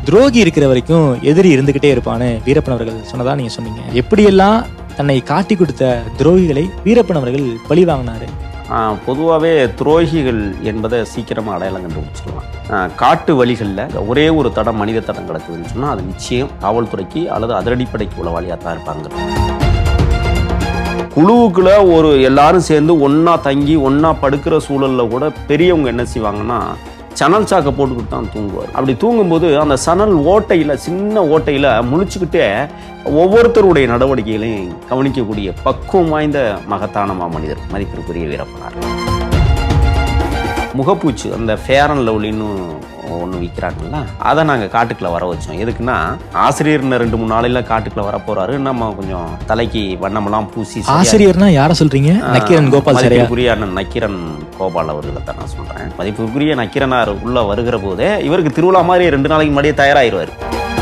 துரோகி இருக்கிற வரைக்கும் எதிரி இருந்துகிட்டே இருப்பான்னு வீரப்பன் அவர்கள் சொன்னதா நீங்க சொன்னீங்க எப்படியெல்லாம் தன்னை காட்டி கொடுத்த துரோகிகளை வீரப்பன் அவர்கள் பழி வாங்கினாரு பொதுவாகவே துரோகிகள் என்பதை சீக்கிரமாக அடையாளம் கண்டுபிடிச்சிடலாம் ஆஹ் காட்டு வழிகளில் ஒரே ஒரு தடம் மனித தடம் கிடக்குதுன்னு சொன்னால் அது நிச்சயம் காவல்துறைக்கு அல்லது அதிரடிப்படைக்கு உளவாளியாக தான் இருப்பாங்க குழுவுக்குள்ள ஒரு எல்லாரும் சேர்ந்து ஒன்றா தங்கி ஒன்றா படுக்கிற சூழலில் கூட பெரியவங்க என்ன செய்வாங்கன்னா சணல் சாக்கை போட்டுக்கிட்டு தான் தூங்குவார் அப்படி தூங்கும்போது அந்த சணல் ஓட்டையில் சின்ன ஓட்டையில் முழிச்சுக்கிட்டே ஒவ்வொருத்தருடைய நடவடிக்கைகளையும் கவனிக்கக்கூடிய பக்குவம் வாய்ந்த மகத்தான மாமனிதர் மதிப்பிற்குரிய வீரப்பனார் முகப்பூச்சு அந்த ஃபேர் அண்ட் லவ்லின்னு ஒன்று விற்கிறாங்கல்ல அதை நாங்கள் காட்டுக்குள்ள வர வச்சோம் எதுக்குன்னா ஆசிரியர் இன்னும் ரெண்டு மூணு நாளையில காட்டுக்குள்ள வர போறாரு நம்ம கொஞ்சம் தலைக்கு வண்ணமெல்லாம் பூசி சரியா- ஆசிரியர்னா யார சொல்றீங்க நக்கீரன் கோபால் சரியா மதிப்புக்குரிய அண்ணன் நக்கீரன் கோபால் அவர்களை தான் நான் சொல்றேன் மதிப்புக்குரிய நக்கீரனார் உள்ள வருகிற போதே இவருக்கு திருவிழா மாதிரி ரெண்டு நாளைக்கு முன்னாடியே தயாராகிடுவார்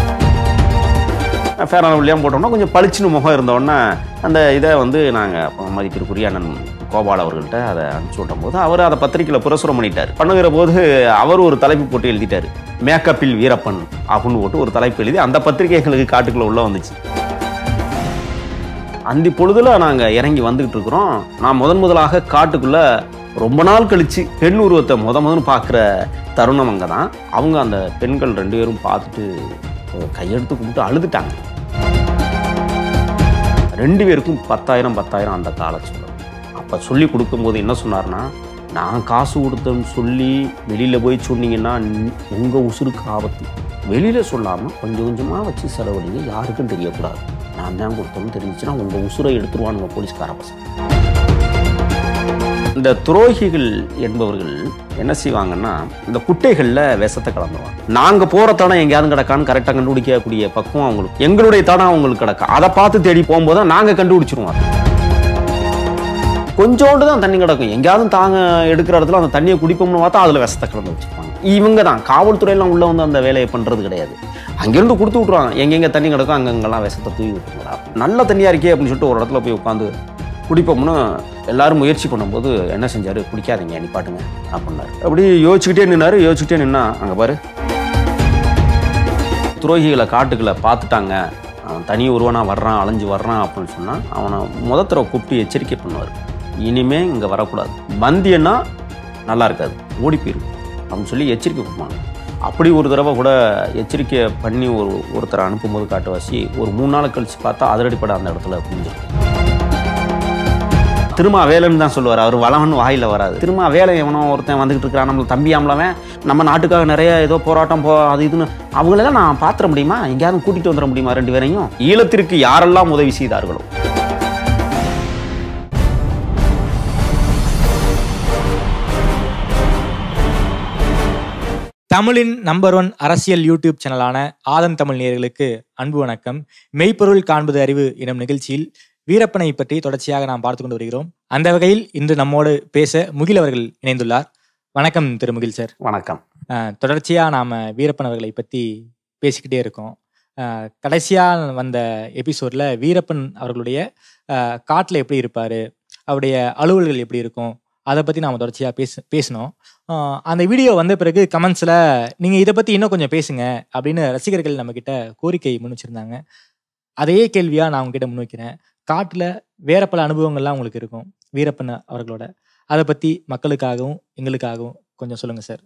ஃபேரான உள்ளியாக போட்டோம்னா கொஞ்சம் பளிச்சுன்னு முகம் இருந்தோடனே அந்த இதை வந்து நாங்கள் மதிப்பிற்குரிய அண்ணன் கோபால் அவர்கள்ட்ட அதை அனுப்பிச்சு விட்டும் போது அவர் அதை பத்திரிக்கையில் புரசுரம் பண்ணிட்டார் பண்ணுகிற போது அவர் ஒரு தலைப்பு போட்டு எழுதிட்டார் மேக்கப்பில் வீரப்பன் அப்படின்னு போட்டு ஒரு தலைப்பு எழுதி அந்த பத்திரிகை எங்களுக்கு காட்டுக்குள்ள உள்ள வந்துச்சு அந்தி பொழுதுல நாங்கள் இறங்கி வந்துகிட்டு இருக்கிறோம் நான் முதன் முதலாக காட்டுக்குள்ள ரொம்ப நாள் கழிச்சு பெண் உருவத்தை முத முதன்னு பார்க்குற தருணம் அங்கே தான் அவங்க அந்த பெண்கள் ரெண்டு பேரும் பார்த்துட்டு அஹ், கையெடுத்து கும்பிட்டு அழுதுட்டாங்க ரெண்டு பேருக்கும் பத்தாயிரம் பத்தாயிரம் அந்த கால சொல்லும் அப்போ சொல்லி கொடுக்கும்போது என்ன சொன்னார்னா நான் காசு கொடுத்தேன்னு சொல்லி வெளியில் போய் சொன்னீங்கன்னா உங்கள் உசுருக்கு ஆபத்து வெளியில் சொல்லாமல் கொஞ்சம் கொஞ்சமாக வச்சு செலவழிங்க யாருக்கும் தெரியக்கூடாது நான் தான் கொடுத்தோம்னு தெரிஞ்சுச்சுன்னா உங்கள் உசுரை எடுத்துருவானுங்க போலீஸ்கார பசங்க இந்த துரோகிகள் என்பவர்கள் என்ன செய்வாங்கன்னா இந்த குட்டைகளில் விஷத்தை கலந்துருவாங்க நாங்கள் போகிற தடம் எங்கேயாவது கிடக்கான்னு கரெக்டாக கண்டுபிடிக்கக்கூடிய பக்குவம் அவங்களுக்கு எங்களுடைய தடம் அவங்களுக்கு கிடக்கா அதை பார்த்து தேடி போகும்போது தான் நாங்கள் கண்டுபிடிச்சிருவோம் அதை. கொஞ்சோண்டு தான் தண்ணி கிடக்கும் எங்கேயாவது தாங்க எடுக்கிற இடத்துல அந்த தண்ணியை குடிப்போம்னு பார்த்தா அதில் விஷத்தை கலந்து வச்சுருப்பாங்க இவங்க தான் காவல்துறையெல்லாம் உள்ளே வந்து அந்த வேலையை பண்ணுறது கிடையாது அங்கேருந்து கொடுத்து விட்ருவாங்க எங்கெங்கே தண்ணி கிடக்கும் அங்கங்கெல்லாம் விஷத்தை தூவி விட்டுருங்களா நல்ல தண்ணியாக இருக்கே அப்படின்னு சொல்லிட்டு ஒரு இடத்துல போய் உட்காந்து குடிப்போம்னு எல்லாரும் முயற்சி பண்ணும்போது என்ன செஞ்சாரு குடிக்காதீங்க நிப்பாட்டுங்க அப்படின்னாரு அப்படி யோசிச்சுக்கிட்டே நின்னாரு யோசிச்சுக்கிட்டே நின்னா அங்கே பாரு துரோகிகளை காட்டுக்குள்ள பார்த்துட்டாங்க அவன் தனி ஒருவனா வர்றான் அலைஞ்சு வர்றான் அப்படின்னு சொன்னால் அவனை முத தடவை கூப்பிட்டு எச்சரிக்கை பண்ணுவார் இனிமே இங்கே வரக்கூடாது வந்தியன்னா நல்லா இருக்காது ஓடி போயிரும் அப்படின்னு சொல்லி எச்சரிக்கை கொடுப்பாங்க அப்படி ஒரு தடவை கூட எச்சரிக்கை பண்ணி ஒரு ஒருத்தரை அனுப்பும்போது காட்டுவாசி ஒரு மூணு நாள் கழிச்சு பார்த்தா அதிரடிப்பட அந்த இடத்துல புரிஞ்சிருக்கும் திரும்ப வேலைன்னு தான் சொல்லுவார் அவர் வளவன் வாயில வராது திரும்ப வேலை எவனோ ஒருத்தன் வந்துகிட்டு இருக்கிறான் நம்மள தம்பி ஆம்பளவன் நம்ம நாட்டுக்காக நிறைய ஏதோ போராட்டம் போ அது இதுன்னு அவங்களெல்லாம் நான் பாத்திர முடியுமா எங்கேயாவது கூட்டிட்டு வந்துட முடியுமா ரெண்டு பேரையும் ஈழத்திற்கு யாரெல்லாம் உதவி செய்தார்களோ தமிழின் நம்பர் ஒன் அரசியல் யூடியூப் சேனலான ஆதன் தமிழ் நேயர்களுக்கு அன்பு வணக்கம் மெய்ப்பொருள் காண்பது அறிவு எனும் நிகழ்ச்சியில் வீரப்பனை பற்றி தொடர்ச்சியாக நாம் பார்த்து கொண்டு வருகிறோம் அந்த வகையில் இன்று நம்மோடு பேச முகில் அவர்கள் இணைந்துள்ளார் வணக்கம் திரு முகில் சார் வணக்கம் அஹ், தொடர்ச்சியா நாம வீரப்பன் அவர்களை பத்தி பேசிக்கிட்டே இருக்கோம் அஹ், கடைசியா வந்த எபிசோட்ல வீரப்பன் அவர்களுடைய அஹ், காட்டுல எப்படி இருப்பாரு அவருடைய அலுவல்கள் எப்படி இருக்கும் அதை பத்தி நாம தொடர்ச்சியா பேச பேசினோம் அஹ், அந்த வீடியோ வந்த பிறகு கமெண்ட்ஸ்ல நீங்க இதை பத்தி இன்னும் கொஞ்சம் பேசுங்க அப்படின்னு ரசிகர்கள் நம்ம கிட்ட கோரிக்கை முன் வச்சிருந்தாங்க அதே கேள்வியா நான் உங்ககிட்ட முன்வைக்கிறேன் காட்டுல வேற பல அனுபவங்கள்லாம் உங்களுக்கு இருக்கும் வீரப்பன் அவர்களோட அதை பத்தி மக்களுக்காகவும் எங்களுக்காகவும் கொஞ்சம் சொல்லுங்க சார்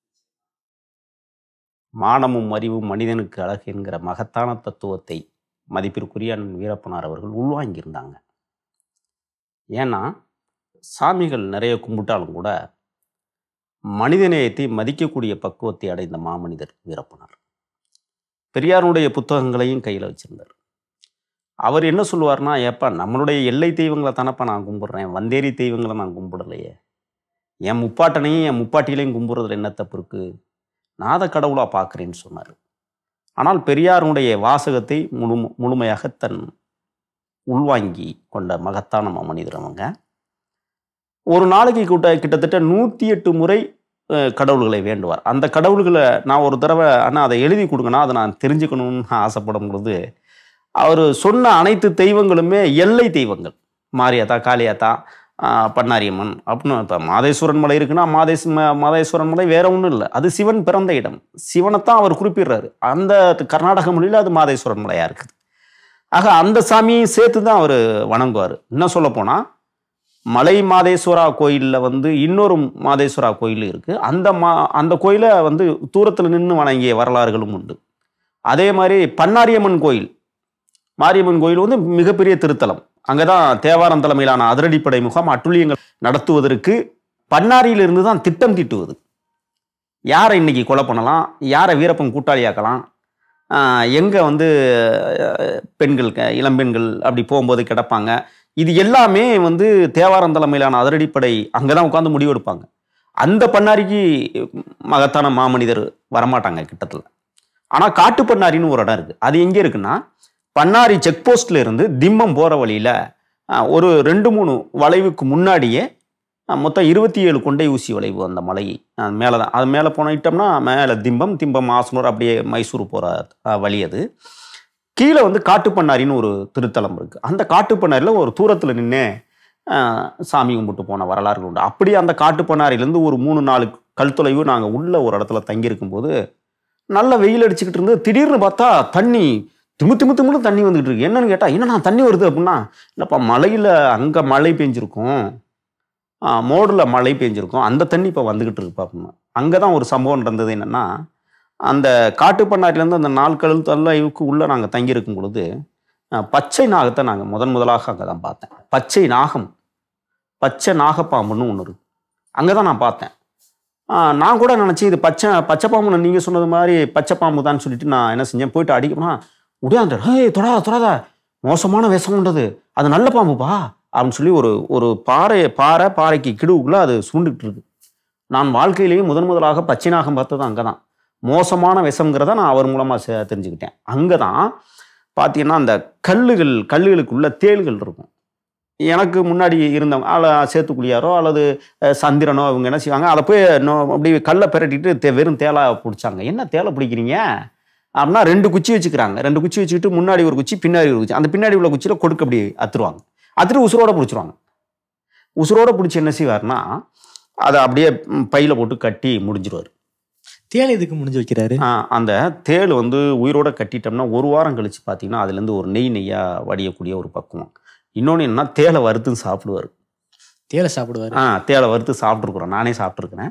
மானமும் அறிவும் மனிதனுக்கு அழகு என்கிற மகத்தான தத்துவத்தை மதிப்பிற்குரிய அண்ணன் வீரப்பனார் அவர்கள் உள்வாங்கியிருந்தாங்க ஏன்னா சாமிகள் நிறைய கும்பிட்டாலும் கூட மனிதநேயத்தை மதிக்கக்கூடிய பக்குவத்தை அடைந்த மாமனிதர் வீரப்பனார் பெரியாருடைய புத்தகங்களையும் கையில் வச்சிருந்தார் அவர் என்ன சொல்லுவார்னா ஏப்பா நம்மளுடைய எல்லை தெய்வங்களை தானப்பா நான் கும்பிட்றேன் வந்தேரி தெய்வங்களை நான் கும்பிடலையே என் முப்பாட்டனையும் என் முப்பாட்டிகளையும் கும்பிட்றதுல என்ன தப்பு இருக்கு நாத கடவுளாக பார்க்குறேன்னு சொன்னார் ஆனால் பெரியாருடைய வாசகத்தை முழு முழுமையாக தன் உள்வாங்கி கொண்ட மகத்தான மனிதர் அவங்க ஒரு நாளைக்கு கிட்ட கிட்டத்தட்ட நூற்றி எட்டு முறை அஹ், கடவுள்களை வேண்டுவார் அந்த கடவுள்களை நான் ஒரு தடவை அண்ணா அதை எழுதி கொடுங்கண்ணா அதை நான் தெரிஞ்சுக்கணும்னு ஆசைப்படும் பொழுது அவர் சொன்ன அனைத்து தெய்வங்களுமே எல்லை தெய்வங்கள் மாரியாத்தா காளியாத்தா ஆஹ், பண்ணாரியம்மன் அப்படின்னு இப்போ மாதேஸ்வரன் மலை இருக்குன்னா மாதேஸ் ம- மாதேஸ்வரன் மலை வேற ஒன்றும் இல்லை அது சிவன் பிறந்த இடம் சிவனைத்தான் அவர் குறிப்பிடுறாரு அந்த கர்நாடக மொழியில் அது மாதேஸ்வரன் மலையாக இருக்குது ஆக அந்த சாமியும் சேர்த்து தான் அவர் வணங்குவார் இன்னும் சொல்ல போனால் மலை மாதேஸ்வரா கோயிலில் வந்து இன்னொரு மாதேஸ்வரா கோயில் இருக்குது அந்த மா அந்த கோயிலை வந்து தூரத்தில் நின்று வணங்கிய வரலாறுகளும் உண்டு அதே மாதிரி பன்னாரியம்மன் கோயில் மாரியம்மன் கோயில் வந்து மிகப்பெரிய திருத்தலம் அங்கே தான் தேவாரம் தலைமையிலான அதிரடிப்படை முகாம் அட்டுழியங்கள் நடத்துவதற்கு பன்னாரியிலிருந்து தான் திட்டம் தீட்டுவது யாரை இன்னைக்கு கொலை பண்ணலாம் யாரை வீரப்பன் கூட்டாளியாக்கலாம் எங்கே வந்து அஹ், பெண்கள் க- இளம்பெண்கள் அப்படி போகும்போது கிடப்பாங்க இது எல்லாமே வந்து தேவாரம் தலைமையிலான அதிரடிப்படை அங்கே தான் உட்காந்து முடிவெடுப்பாங்க அந்த பண்ணாரிக்கு மகத்தான மாமனிதர் வரமாட்டாங்க கிட்டத்தில் ஆனால் காட்டு பண்ணாரின்னு ஒரு இடம் இருக்குது அது எங்கே இருக்குன்னா பண்ணாரி செக் போஸ்ட்ல இருந்து திம்மம் போகிற வழியில் ஒரு ரெண்டு மூணு வளைவுக்கு முன்னாடியே அஹ், மொத்தம் இருபத்தி ஏழு கொண்டை ஊசி வளைவு அந்த மலை மேலே தான் அது மேலே போனிட்டோம்னா மேலே திம்பம் திம்பம் ஆசனூர் அப்படியே மைசூர் போகிற வழி அது கீழே வந்து காட்டுப்பண்ணாரின்னு ஒரு திருத்தலம் இருக்குது அந்த காட்டுப்பண்ணாரியில் ஒரு தூரத்தில் நின்று சாமி கும்பிட்டு போன வரலாறுகள் உண்டு அப்படியே அந்த காட்டுப்பண்ணாரிலேருந்து ஒரு மூணு நாலு கல் தொலைவு நாங்கள் உள்ள ஒரு இடத்துல தங்கியிருக்கும் போது நல்ல வெயில் அடிச்சுக்கிட்டு இருந்து திடீர்னு பார்த்தா தண்ணி திமு திமு திமுன்னு தண்ணி வந்துகிட்டு இருக்கு என்னன்னு கேட்டால் என்னண்ணா தண்ணி வருது அப்படின்னா இல்லைப்பா மலையில் அங்கே மழை பெஞ்சிருக்கும் மோடில் மழை பெஞ்சிருக்கும் அந்த தண்ணி இப்போ வந்துக்கிட்டு இருக்குப்பா அப்படின்னா அங்கே தான் ஒரு சம்பவம் நடந்தது என்னென்னா அந்த காட்டுப்பண்ணாரிலேருந்து அந்த நாள் கழுத்து தொலைவுக்கு உள்ளே நாங்கள் தங்கியிருக்கும் பொழுது அஹ், பச்சை நாகத்தை நாங்கள் முதன் முதலாக அங்கே தான் பார்த்தேன் பச்சை நாகம் பச்சை நாகப்பாம்புன்னு ஒன்று இருக்கு அங்கே தான் நான் பார்த்தேன் ஆஹ், நான் கூட நினச்சி இது பச்சை பச்சை பாம்புன்னு நீங்கள் சொன்னது மாதிரி பச்சை பாம்பு தான் சொல்லிட்டு நான் என்ன செஞ்சேன் போயிட்டு அடிக்கணும்னா உடையாந்த ஹே தொடாத தொடாத மோசமான விஷம்ன்றது அது நல்ல பாம்புப்பா அப்படின்னு சொல்லி ஒரு ஒரு பாறை பாறை பாறைக்கு கிடுவுக்குள்ளே அது சுண்டுக்கிட்டு இருக்கு நான் வாழ்க்கையிலேயே முதன் முதலாக பச்சை நாகம் பார்த்தது அங்கே தான் மோசமான விஷம்ங்கிறத நான் அவர் மூலமாக தெரிஞ்சுக்கிட்டேன் அங்கே தான் பார்த்தீங்கன்னா அந்த கல்லுகள் கல்லுகளுக்குள்ள தேள்கள் இருக்கும் எனக்கு முன்னாடி இருந்தவங்க அல்ல சேத்துக்குடியாரோ அல்லது அஹ், சந்திரனோ அவங்க என்ன செய்வாங்க அதை போய் நோ- அப்படி கல்லை பிரட்டிட்டு தே வெறும் தேலா பிடிச்சாங்க என்ன தேலை பிடிக்கிறீங்க அப்படின்னா ரெண்டு குச்சி வச்சுக்கிறாங்க ரெண்டு குச்சி வச்சுக்கிட்டு முன்னாடி ஒரு குச்சி பின்னாடி ஒரு குச்சி அந்த பின்னாடி உள்ள குச்சியில் கொடுக்க அப்படி அத்துருவாங்க அத்துட்டு உசுரோட பிடிச்சிருவாங்க உசுரோட பிடிச்சி என்ன செய்வார்னா அதை அப்படியே ம், பையில போட்டு கட்டி முடிஞ்சிருவார் தேல் எதுக்கு முடிஞ்சு வைக்கிறாரு ஆஹ் அந்த தேள் வந்து உயிரோட கட்டிட்டோம்னா ஒரு வாரம் கழிச்சு பார்த்தீங்கன்னா அதுலேருந்து ஒரு நெய் நெய்யாக வடியக்கூடிய ஒரு பக்குவம் இன்னொன்று என்னன்னா தேலை வறுத்து சாப்பிடுவார் தேலை சாப்பிடுவாரு ஆ தேலை வறுத்து சாப்பிட்ருக்குறோம் நானே சாப்பிட்ருக்கிறேன்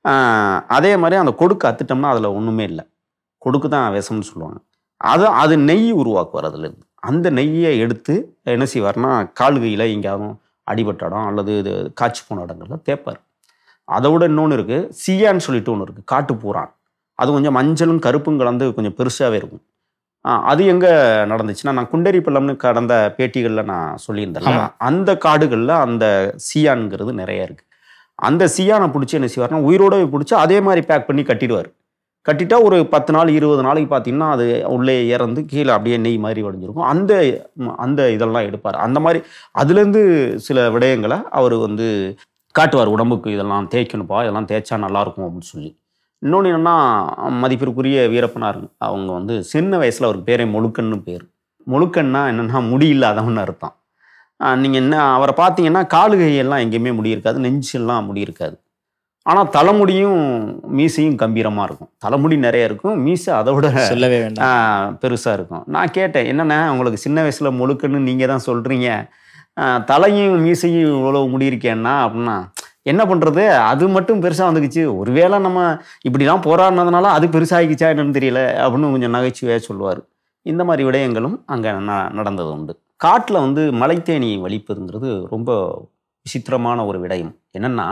அதே மாதிரி அந்த கொடுக்கு அத்துட்டோம்னா அதில் ஒன்றுமே இல்லை கொடுக்கு தான் விஷம்னு சொல்லுவாங்க அது அது நெய் உருவாக்குவார் அதுலேருந்து அந்த நெய்யை எடுத்து என்ன செய்வார்னா கால் கையில் எங்கேயாவது அடிபட்ட இடம் அல்லது இது காய்ச்சி போன இடங்கள்ல தேய்ப்பார் அதை விட இன்னொன்று இருக்குது சியான்னு சொல்லிட்டு ஒன்று இருக்குது காட்டுப்பூரான் அது கொஞ்சம் மஞ்சளும் கருப்பும் கலந்து கொஞ்சம் பெருசாகவே இருக்கும் ஆ, அது எங்கே நடந்துச்சுன்னா நான் குண்டரி பள்ளம்னு கடந்த பேட்டிகளில் நான் சொல்லியிருந்தேன் ஆமா. அந்த காடுகளில் அந்த சியான்ங்கிறது நிறைய இருக்குது அந்த சியானை பிடிச்சி என்ன செய்வார்னா உயிரோடவே பிடிச்சி அதே மாதிரி பேக் பண்ணி கட்டிடுவார் கட்டிட்டா ஒரு பத்து நாள் இருபது நாளைக்கு பார்த்தீங்கன்னா அது உள்ளே இறந்து கீழே அப்படியே நெய் மாதிரி வடிஞ்சிருக்கும் அந்த ம், அந்த இதெல்லாம் எடுப்பார் அந்த மாதிரி அதுலேருந்து சில விடயங்களை அவர் வந்து காட்டுவார் உடம்புக்கு இதெல்லாம் தேய்க்கணுப்பா இதெல்லாம் தேய்ச்சா நல்லா இருக்கும் அப்படின்னு சொல்லி இன்னொன்று என்னன்னா மதிப்பிற்குரிய வீரப்பனார் அவங்க வந்து சின்ன வயசில் அவருக்கு பேரே முழுக்கன்னு பேர் முழுக்கன்னா என்னென்னா முடி இல்லாதவன்னு அர்த்தம் நீங்கள் என்ன அவரை பார்த்தீங்கன்னா காலு கையெல்லாம் எங்கேயுமே முடி இருக்காது நெஞ்செல்லாம் முடி இருக்காது ஆனால் தலைமுடியும் மீசையும் கம்பீரமாக இருக்கும் தலைமுடி நிறைய இருக்கும் மீசை அதை விட சொல்லவே வேண்டாம் பெருசாக இருக்கும் நான் கேட்டேன் என்னண்ணே உங்களுக்கு சின்ன வயசில் முழுக்குன்னு நீங்கள் தான் சொல்கிறீங்க தலையும் மீசையும் இவ்வளோ முடி இருக்கேன்னா அப்படின்னா என்ன பண்ணுறது அது மட்டும் பெருசாக வந்துக்குச்சு ஒருவேளை நம்ம இப்படிலாம் போராடினதுனால அது பெருசாகிக்குச்சா என்னன்னு தெரியல அப்படின்னு கொஞ்சம் நகைச்சுவையாக சொல்லுவார் இந்த மாதிரி விடயங்களும் அங்கே நடந்தது உண்டு காட்டில் வந்து மலைத்தேனி வலிப்பதுங்கிறது ரொம்ப விசித்திரமான ஒரு விடயம் என்னென்னா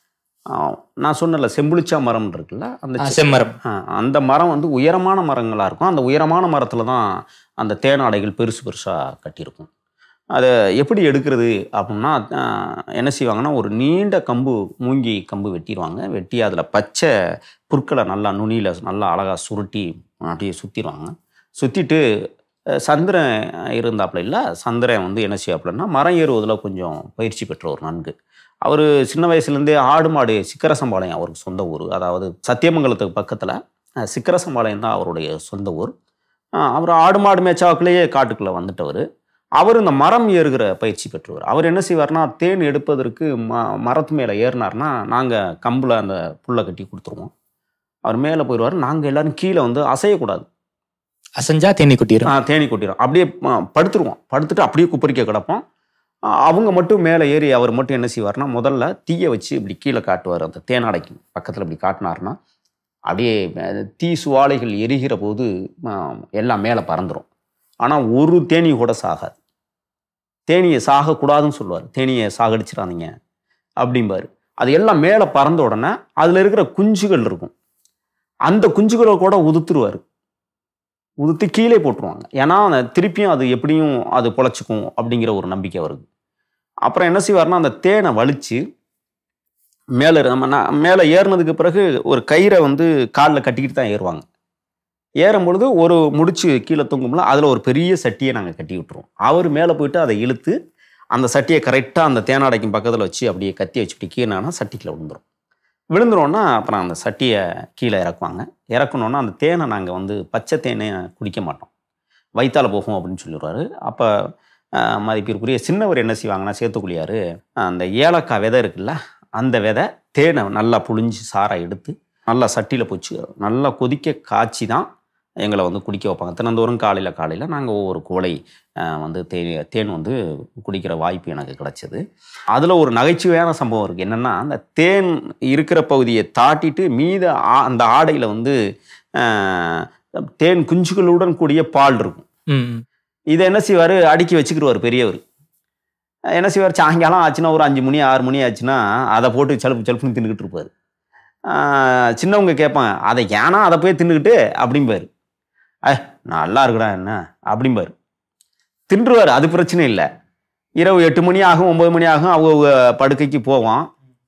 நான் சொன்னல செம்புளிச்சா மரம் இருக்குல்ல அந்த ஆ, செ- செம்மரம் ஆ, அந்த மரம் வந்து உயரமான மரங்களாக இருக்கும் அந்த உயரமான மரத்தில் தான் அந்த தேனாடைகள் பெருசு பெருசாக கட்டியிருக்கும் அதை எப்படி எடுக்கிறது அப்படின்னா ஆ, என்ன செய்வாங்கன்னா ஒரு நீண்ட கம்பு மூங்கி கம்பு வெட்டிடுவாங்க வெட்டி அதில் பச்சை புற்களை நல்லா நுனியில் நல்லா அழகாக சுருட்டி அப்படியே சுற்றிடுவாங்க சுற்றிட்டு சந்திரன் இருந்தாப்புல இல்லை சந்திரன் வந்து என்ன செய்யாப்புலன்னா மரம் ஏறுவதில் கொஞ்சம் பயிற்சி பெற்றவர் நன்கு அவர் சின்ன வயசுலேருந்தே ஆடு மாடு சிக்கரசம்பாளையம் அவருக்கு சொந்த ஊர் அதாவது சத்தியமங்கலத்துக்கு பக்கத்தில் சிக்கரசம்பாளையம் தான் அவருடைய சொந்த ஊர் அஹ் அவர் ஆடு மாடு மேய்ச்சாவுக்குள்ளேயே காட்டுக்குள்ளே வந்துட்டவர் அவர் இந்த மரம் ஏறுகிற பயிற்சி பெற்றவர் அவர் என்ன செய்வார்னா தேன் எடுப்பதற்கு ம மரத்து மேலே ஏறினார்னா நாங்கள் கம்பில் அந்த புல்லை கட்டி கொடுத்துருவோம் அவர் மேலே போயிடுவார் நாங்கள் எல்லாரும் கீழே வந்து அசையக்கூடாது அசைஞ்சா தேனி கொட்டிடும் ஆ, தேனி கொட்டிடும் அப்படியே ஆ, படுத்துருவோம் படுத்துட்டு அப்படியே குப்பரிக்க கிடப்போம் ஆ, அவங்க மட்டும் மேலே ஏறி அவர் மட்டும் என்ன செய்வார்னா முதல்ல தீயை வச்சு இப்படி கீழே காட்டுவார் அந்த தேனாடைக்கு பக்கத்தில் இப்படி காட்டினார்னா அப்படியே அஹ், தீ சுவாலைகள் எரிகிற போது ஆ, எல்லாம் மேலே பறந்துடும் ஆனால் ஒரு தேனி கூட சாகாது தேனியை சாகக்கூடாதுன்னு சொல்லுவார் தேனியை சாகடிச்சிடாதீங்க அப்படிம்பாரு அது எல்லாம் மேலே பறந்த உடனே அதில் இருக்கிற குஞ்சுகள் இருக்கும் அந்த குஞ்சுகளை கூட உதுத்துருவார் உதுத்து கீழே போட்டுருவாங்க ஏன்னா அந்த திருப்பியும் அது எப்படியும் அது பொழைச்சிக்கும் அப்படிங்கிற ஒரு நம்பிக்கை வருது அப்புறம் என்ன செய்வார்னா அந்த தேனை வலிச்சு மேலே நம்ம நான் மேலே ஏறினதுக்கு பிறகு ஒரு கயிறை வந்து காலில் கட்டிக்கிட்டு தான் ஏறுவாங்க ஏறும் பொழுது ஒரு முடிச்சு கீழே தொங்கும்ல அதில் ஒரு பெரிய சட்டியை நாங்கள் கட்டி விட்டுருவோம் அவர் மேலே போயிட்டு அதை இழுத்து அந்த சட்டியை கரெக்டாக அந்த தேனாடைக்கும் பக்கத்தில் வச்சு அப்படியே கத்தி வச்சுட்டு கீழேனா சட்டிக்குள்ள விழுந்துரும் விழுந்துரும்னா அப்புறம் அந்த சட்டியை கீழே இறக்குவாங்க இறக்கணுன்னா அந்த தேனை நாங்கள் வந்து பச்சை தேனை குடிக்க மாட்டோம் வயித்தால போகும் அப்படின்னு சொல்லிடுவாரு அப்போ மதிப்பிற்குரிய சின்னவர் என்ன செய்வாங்கன்னா சேத்துக்குழியார் அந்த ஏலக்காய் விதை இருக்குல்ல அந்த விதை தேனை நல்லா புழிஞ்சு சாரை எடுத்து நல்லா சட்டியில் போச்சு நல்லா கொதிக்க காய்ச்சி தான் எங்களை வந்து குடிக்க வைப்பாங்க தினந்தோறும் காலையில் காலையில் நாங்கள் ஒவ்வொரு கோலை அஹ், வந்து தேன் தேன் வந்து குடிக்கிற வாய்ப்பு எனக்கு கிடைச்சது அதில் ஒரு நகைச்சுவையான சம்பவம் இருக்குது என்னென்னா அந்த தேன் இருக்கிற பகுதியை தாட்டிட்டு மீத ஆ- அந்த ஆடையில் வந்து அஹ், தேன் குஞ்சுகளுடன் கூடிய பால் இருக்கும் ம், ம். இதை என்ன செய்வார் அடுக்கி வச்சுக்கிடுவார் பெரியவர் என்ன செய்வார் சாயங்காலம் ஆச்சுன்னா ஒரு அஞ்சு மணி ஆறு மணி ஆச்சுன்னா அதை போட்டு சலுப்பு சலுப்புன்னு தின்னுக்கிட்டு இருப்பார் ஆஹ் சின்னவங்க கேட்பாங்க அதை ஏன்னா அதை போய் தின்னுக்கிட்டு அப்படிம்பாரு ஐ நல்லா இருக்குடா என்ன அப்படிம்பாரு தின்றுவார் அது பிரச்சனை இல்லை இரவு எட்டு மணி ஆகும் ஒம்பது மணி ஆகும் அவங்க படுக்கைக்கு போவோம்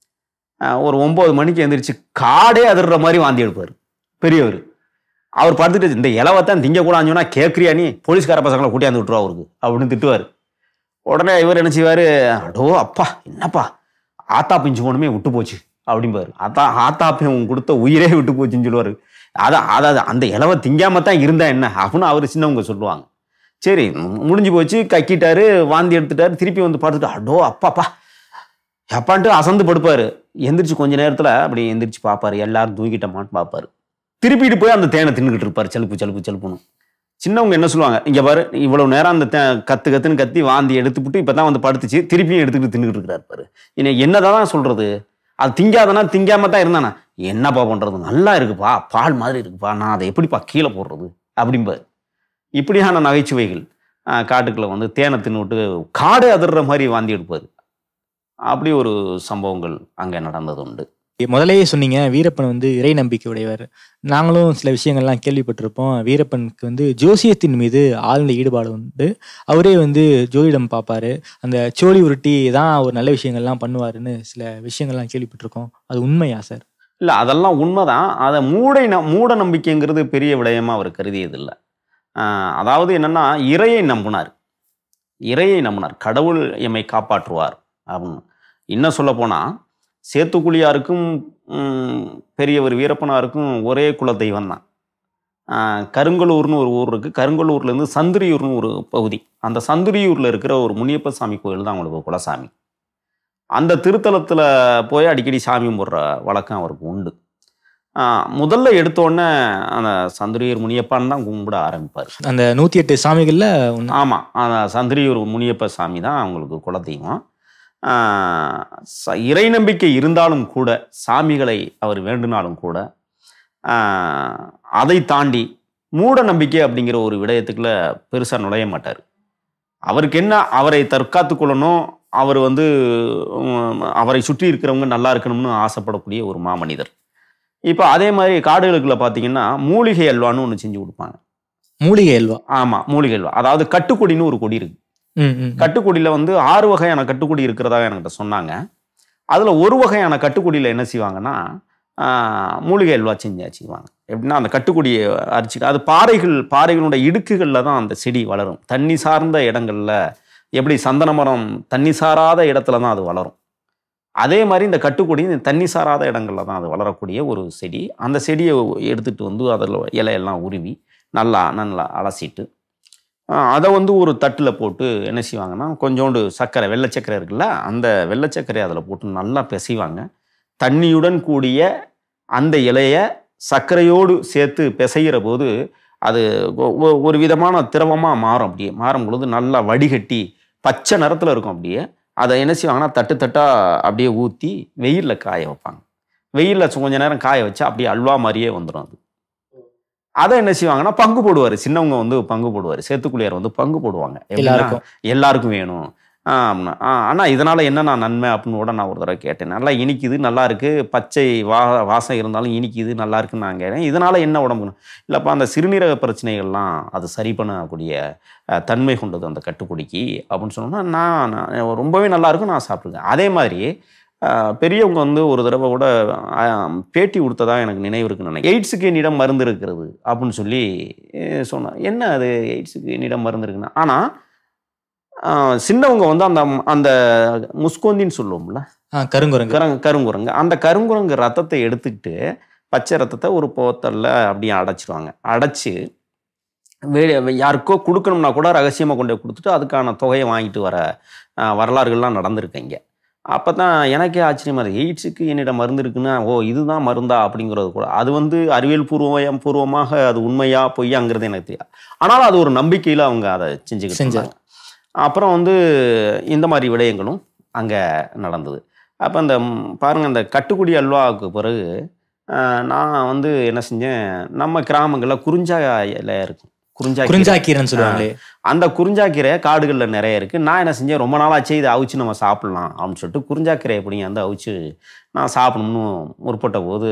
ஆஹ் ஒரு ஒம்பது மணிக்கு எந்திரிச்சு காடே அதிர்ற மாதிரி வாந்தி எடுப்பார் பெரியவர் அவர் படுத்துட்டு இந்த இலவத்தான் திங்கக்கூடாதுன்னு சொன்னா கேட்குறியா நீ போலீஸ்கார பசங்களை கூட்டியாந்து விட்டுருவா அவருக்கு அப்படின்னு திட்டுவார் உடனே இவர் என்ன செய்வார் அடோ அப்பா என்னப்பா ஆத்தா பிஞ்சு போனுமே விட்டு போச்சு அப்படிம்பாரு ஆத்தா ஆத்தா பின் கொடுத்த உயிரே விட்டு போச்சுன்னு சொல்லுவார் அதான் அதாவது அந்த இலவ திங்காம தான் இருந்தா என்ன அப்படின்னு அவர் சின்னவங்க சொல்லுவாங்க சரி மு- முடிஞ்சு போச்சு கக்கிட்டாரு வாந்தி எடுத்துட்டாரு திருப்பி வந்து பார்த்துட்டு அடோ அப்பாப்பா எப்பான்ட்டு அசந்து படுப்பாரு எந்திரிச்சு கொஞ்ச நேரத்துல அப்படி எந்திரிச்சு பார்ப்பாரு எல்லாரும் தூக்கிட்டோமான்னு பார்ப்பாரு திருப்பிட்டு போய் அந்த தேனை தின்னுக்கிட்டு இருப்பாரு சலுப்பு சலுப்பு சலுப்புன்னு சின்னவங்க என்ன சொல்லுவாங்க இங்க பாரு இவ்வளவு நேரம் அந்த தே- கத்து கத்துன்னு கத்தி வாந்தி எடுத்துப்புட்டு இப்பதான் வந்து படுத்துச்சு திருப்பியும் எடுத்துக்கிட்டு தின்னுக்கிட்டு இருக்கிறாரு பாரு என்ன என்னதான் சொல்றது அது திங்காதனா திங்காம தான் இருந்தானா என்னப்பா பண்றது நல்லா இருக்குப்பா பால் மாதிரி இருக்குப்பா நான் அதை எப்படிப்பா கீழே போடுறது அப்படிம்பாரு இப்படியான நகைச்சுவைகள் ஆஹ், காட்டுக்குள்ள வந்து தேனை தின்னுவிட்டு காடே அதிர்ற மாதிரி வாந்தி எடுப்பாரு அப்படி ஒரு சம்பவங்கள் அங்கே நடந்தது உண்டு முதல்லயே சொன்னீங்க வீரப்பன் வந்து இறை நம்பிக்கை உடையவர் நாங்களும் சில விஷயங்கள்லாம் கேள்விப்பட்டிருப்போம் வீரப்பனுக்கு வந்து ஜோசியத்தின் மீது ஆழ்ந்த ஈடுபாடு உண்டு அவரே வந்து ஜோதிடம் பார்ப்பாரு அந்த சோழி உருட்டி தான் ஒரு நல்ல விஷயங்கள்லாம் பண்ணுவாருன்னு சில விஷயங்கள்லாம் கேள்விப்பட்டிருக்கோம் அது உண்மையா சார் இல்லை அதெல்லாம் உண்மைதான் அதை மூடை ந மூட நம்பிக்கைங்கிறது பெரிய விடயமா அவர் கருதியதில்லை ஆஹ் அதாவது என்னன்னா இறையை நம்பினார் இறையை நம்பினார் கடவுள் எம்மை காப்பாற்றுவார் அப்படின்னு இன்னும் சொல்ல போனால் சேத்துக்குழியாருக்கும் ம், பெரியவர் வீரப்பனாருக்கும் ஒரே குல தெய்வம் தான் கருங்கலூர்னு ஒரு ஊர் இருக்குது கருங்கலூர்லேருந்து சந்திரியூர்னு ஒரு பகுதி அந்த சந்திரியூரில் இருக்கிற ஒரு முனியப்ப சாமி கோயில் தான் அவங்களுக்கு குலசாமி அந்த திருத்தலத்தில் போய் அடிக்கடி சாமி கும்பிட்ற வழக்கம் அவருக்கு உண்டு ஆஹ் முதல்ல எடுத்தோடனே அந்த சந்திரியூர் முனியப்பான்னு தான் கும்பிட ஆரம்பிப்பார் அந்த நூத்தி எட்டு சாமிகள்ல ஒண்ணு. ஆமாம் அந்த சந்திரியூர் முனியப்ப சாமி தான் அவங்களுக்கு குலதெய்வம் ஆஹ் ச- இறை நம்பிக்கை இருந்தாலும் கூட சாமிகளை அவர் வேண்டினாலும் கூட ஆஹ் அதை தாண்டி மூட நம்பிக்கை அப்படிங்கிற ஒரு விடயத்துக்குள்ள பெருசாக நுழைய மாட்டார் அவருக்கு என்ன அவரை தற்காத்து கொள்ளணும் அவர் வந்து உம், அவரை சுற்றி இருக்கிறவங்க நல்லா இருக்கணும்னு ஆசைப்படக்கூடிய ஒரு மாமனிதர் இப்போ அதே மாதிரி காடுகளுக்குள்ள பார்த்தீங்கன்னா மூலிகை அல்வான்னு ஒன்று செஞ்சு கொடுப்பாங்க மூலிகை அல்வா ஆமாம் மூலிகை அல்வா அதாவது கட்டுக்கொடின்னு ஒரு கொடி இருக்கு ம், ம். கட்டுக்கொடியில் வந்து ஆறு வகையான கட்டுக்கொடி இருக்கிறதாக என்கிட்ட சொன்னாங்க அதில் ஒரு வகையான கட்டுக்கொடியில் என்ன செய்வாங்கன்னா ஆஹ், மூலிகை அல்வா செஞ்சு வச்சுக்குவாங்க எப்படின்னா அந்த கட்டுக்கொடியை அரிச்சு அது பாறைகள் பாறைகளுடைய இடுக்குகளில் தான் அந்த செடி வளரும் தண்ணி சார்ந்த இடங்கள்ல எப்படி சந்தன மரம் தண்ணி சாராத இடத்துல தான் அது வளரும் அதே மாதிரி இந்த கட்டுக்கொடி இந்த தண்ணி சாராத இடங்கள்ல தான் அது வளரக்கூடிய ஒரு செடி அந்த செடியை எடுத்துட்டு வந்து அதில் இலையெல்லாம் உருவி நல்லா நல்லா அலசிட்டு அதை வந்து ஒரு தட்டில் போட்டு என்ன செய்வாங்கன்னா கொஞ்சோண்டு சர்க்கரை வெள்ளை சர்க்கரை இருக்குல்ல அந்த வெள்ளை சர்க்கரையை அதில் போட்டு நல்லா பிசைவாங்க தண்ணியுடன் கூடிய அந்த இலைய சர்க்கரையோடு சேர்த்து பிசைகிற போது அது ஒ- ஒ- ஒரு விதமான திரவமாக மாறும் அப்படியே மாறும் பொழுது நல்லா வடிகட்டி பச்சை நிறத்தில் இருக்கும் அப்படியே அதை என்ன செய்வாங்கன்னா தட்டு தட்டாக அப்படியே ஊற்றி வெயிலில் காய வைப்பாங்க வெயிலில் கொஞ்ச நேரம் காய வச்சா அப்படியே அல்வா மாதிரியே வந்துடும் அது அதை என்ன செய்வாங்கன்னா பங்கு போடுவார் சின்னவங்க வந்து பங்கு போடுவார் சேத்துக்குழியார் வந்து பங்கு போடுவாங்க எப்படின்னா, எல்லாருக்கும் எல்லாருக்கும் வேணும் ஆ, அப்படின்னா, ஆ, அண்ணா இதனால என்னண்ணா நன்மை அப்படின்னு கூட நான் ஒரு தடவை கேட்டேன் நல்லா இனிக்குது நல்லா இருக்கு பச்சை வா வாசம் இருந்தாலும் இனிக்குது நல்லா இருக்குன்னு நான் கேட்டேன் இதனால என்ன உடம்பு இல்லைப்பா அந்த சிறுநீரக பிரச்சனைகள்லாம் அது சரி பண்ணக்கூடிய அஹ், தன்மை கொண்டது அந்த கட்டுக்குடிக்கு அப்படின்னு சொன்னோம்னா நான் நான் ரொம்பவே நல்லா இருக்கும் நான் சாப்பிட்ருக்கேன் அதே மாதிரி அஹ், பெரியவங்க வந்து ஒரு தடவை கூட அஹ், பேட்டி கொடுத்ததா எனக்கு நினைவு இருக்குன்னு நினைக்கிறேன் எய்ட்ஸுக்கு என்னிடம் மருந்து இருக்கிறது அப்படின்னு சொல்லி அஹ், சொன்னார் என்ன அது எய்ட்ஸுக்கு என்னிடம் மருந்து இருக்குன்னா ஆனால் சின்னவங்க வந்து அந்த அந்த முஸ்கோந்தின்னு சொல்லுவோம்ல ஆ, கருங்குரங்கு கருங்க கருங்குரங்கு அந்த கருங்குரங்கு ரத்தத்தை எடுத்துக்கிட்டு பச்சை ரத்தத்தை ஒரு போத்தல்ல அப்படியே அடைச்சிடுவாங்க அடைச்சி வெளியே யாருக்கோ கொடுக்கணும்னா கூட ரகசியமாக கொண்டு போய் கொடுத்துட்டு அதுக்கான தொகையை வாங்கிட்டு வர அஹ், வரலாறுகள்லாம் நடந்திருக்கு இங்கே அப்போ தான் எனக்கே ஆச்சரியமா இருக்கு எய்ட்ஸுக்கு என்னிடம் மருந்து இருக்குன்னா ஓ இதுதான் மருந்தா அப்படிங்கிறது கூட அது வந்து அறிவியல் பூர்வம் பூர்வமாக அது உண்மையா பொய்யாங்கிறது எனக்கு தெரியாது ஆனாலும் அது ஒரு நம்பிக்கையில் அவங்க அதை செஞ்சுக்கிட்டு செஞ்சாங்க. இருந்தாங்க அப்புறம் வந்து இந்த மாதிரி விடயங்களும் அங்கே நடந்தது அப்போ அந்த ம், பாருங்க அந்த கட்டுக்குடி அல்வாவுக்கு பிறகு அஹ், நான் வந்து என்ன செஞ்சேன் நம்ம கிராமங்களில் குறிஞ்சா இலை இருக்கும் குறிஞ்சா கீரை. குறிஞ்சாக்கீரன்னு சொல்லுவாங்களே அந்த குறிஞ்சாக்கீரை காடுகளில் நிறைய இருக்குது நான் என்ன செஞ்சேன் ரொம்ப நாளாச்சு இதை அவிச்சு நம்ம சாப்பிட்லாம் அப்படின்னு சொல்லிட்டு குறிஞ்சாக்கீரை எப்படிங்க வந்து அவிச்சு நான் சாப்பிடணும்னு முற்பட்ட போது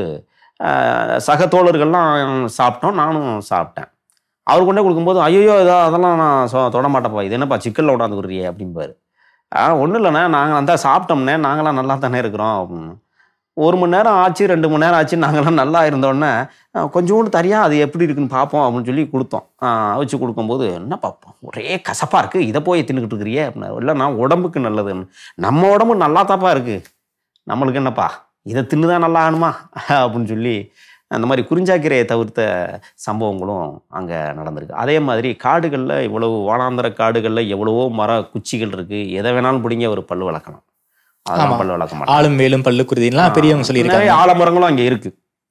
ஆஹ், சக தோழர்கள்லாம் சாப்பிட்டோம் நானும் சாப்பிட்டேன் அவர் கொண்டே கொடுக்கும்போது ஐயோ இதா அதெல்லாம் நான் சொ- தொட மாட்டேப்பா இது என்னப்பா சிக்கலில் விடாந்து விடுறியே அப்படிம்பாரு ஆ ஒன்றும் இல்லைண்ணே நாங்கள் அந்த சாப்பிட்டோம்னே நாங்களாம் நல்லா தானே இருக்கிறோம் அப்படின்னு ஒரு மணி நேரம் ஆச்சு ரெண்டு மணி நேரம் ஆச்சு நாங்களாம் நல்லா இருந்தோடனே அஹ், கொஞ்சோண்டு தரியா அது எப்படி இருக்குன்னு பார்ப்போம் அப்படின்னு சொல்லி கொடுத்தோம் அஹ், அவிச்சு கொடுக்கும்போது என்ன பார்ப்போம் ஒரே கசப்பாக இருக்குது இதை போய் தின்னுக்கிட்டு இருக்கிறியே அப்படின்னா இல்லை நான் உடம்புக்கு நல்லதுன்னு நம்ம உடம்பு நல்லா தாப்பா இருக்குது நம்மளுக்கு என்னப்பா இதை தின்னு தான் நல்லா ஆகணுமா அப்படின்னு சொல்லி அந்த மாதிரி குறிஞ்சாக்கீரையை தவிர்த்த சம்பவங்களும் அங்கே நடந்திருக்கு அதே மாதிரி காடுகளில் இவ்வளவு வானாந்தர காடுகளில் எவ்வளவோ மர குச்சிகள் இருக்குது எதை வேணாலும் பிடிங்க ஒரு பல்லு வளர்க்கலாம் அதெல்லாம் ஆமா. பல்லு வளர்க்க மாட்டாங்க ஆளும் வேலும் பல்லு குருதிலாம் பெரியவங்க சொல்லியிருக்காங்க நிறைய ஆலமரங்களும் அங்கே இருக்கு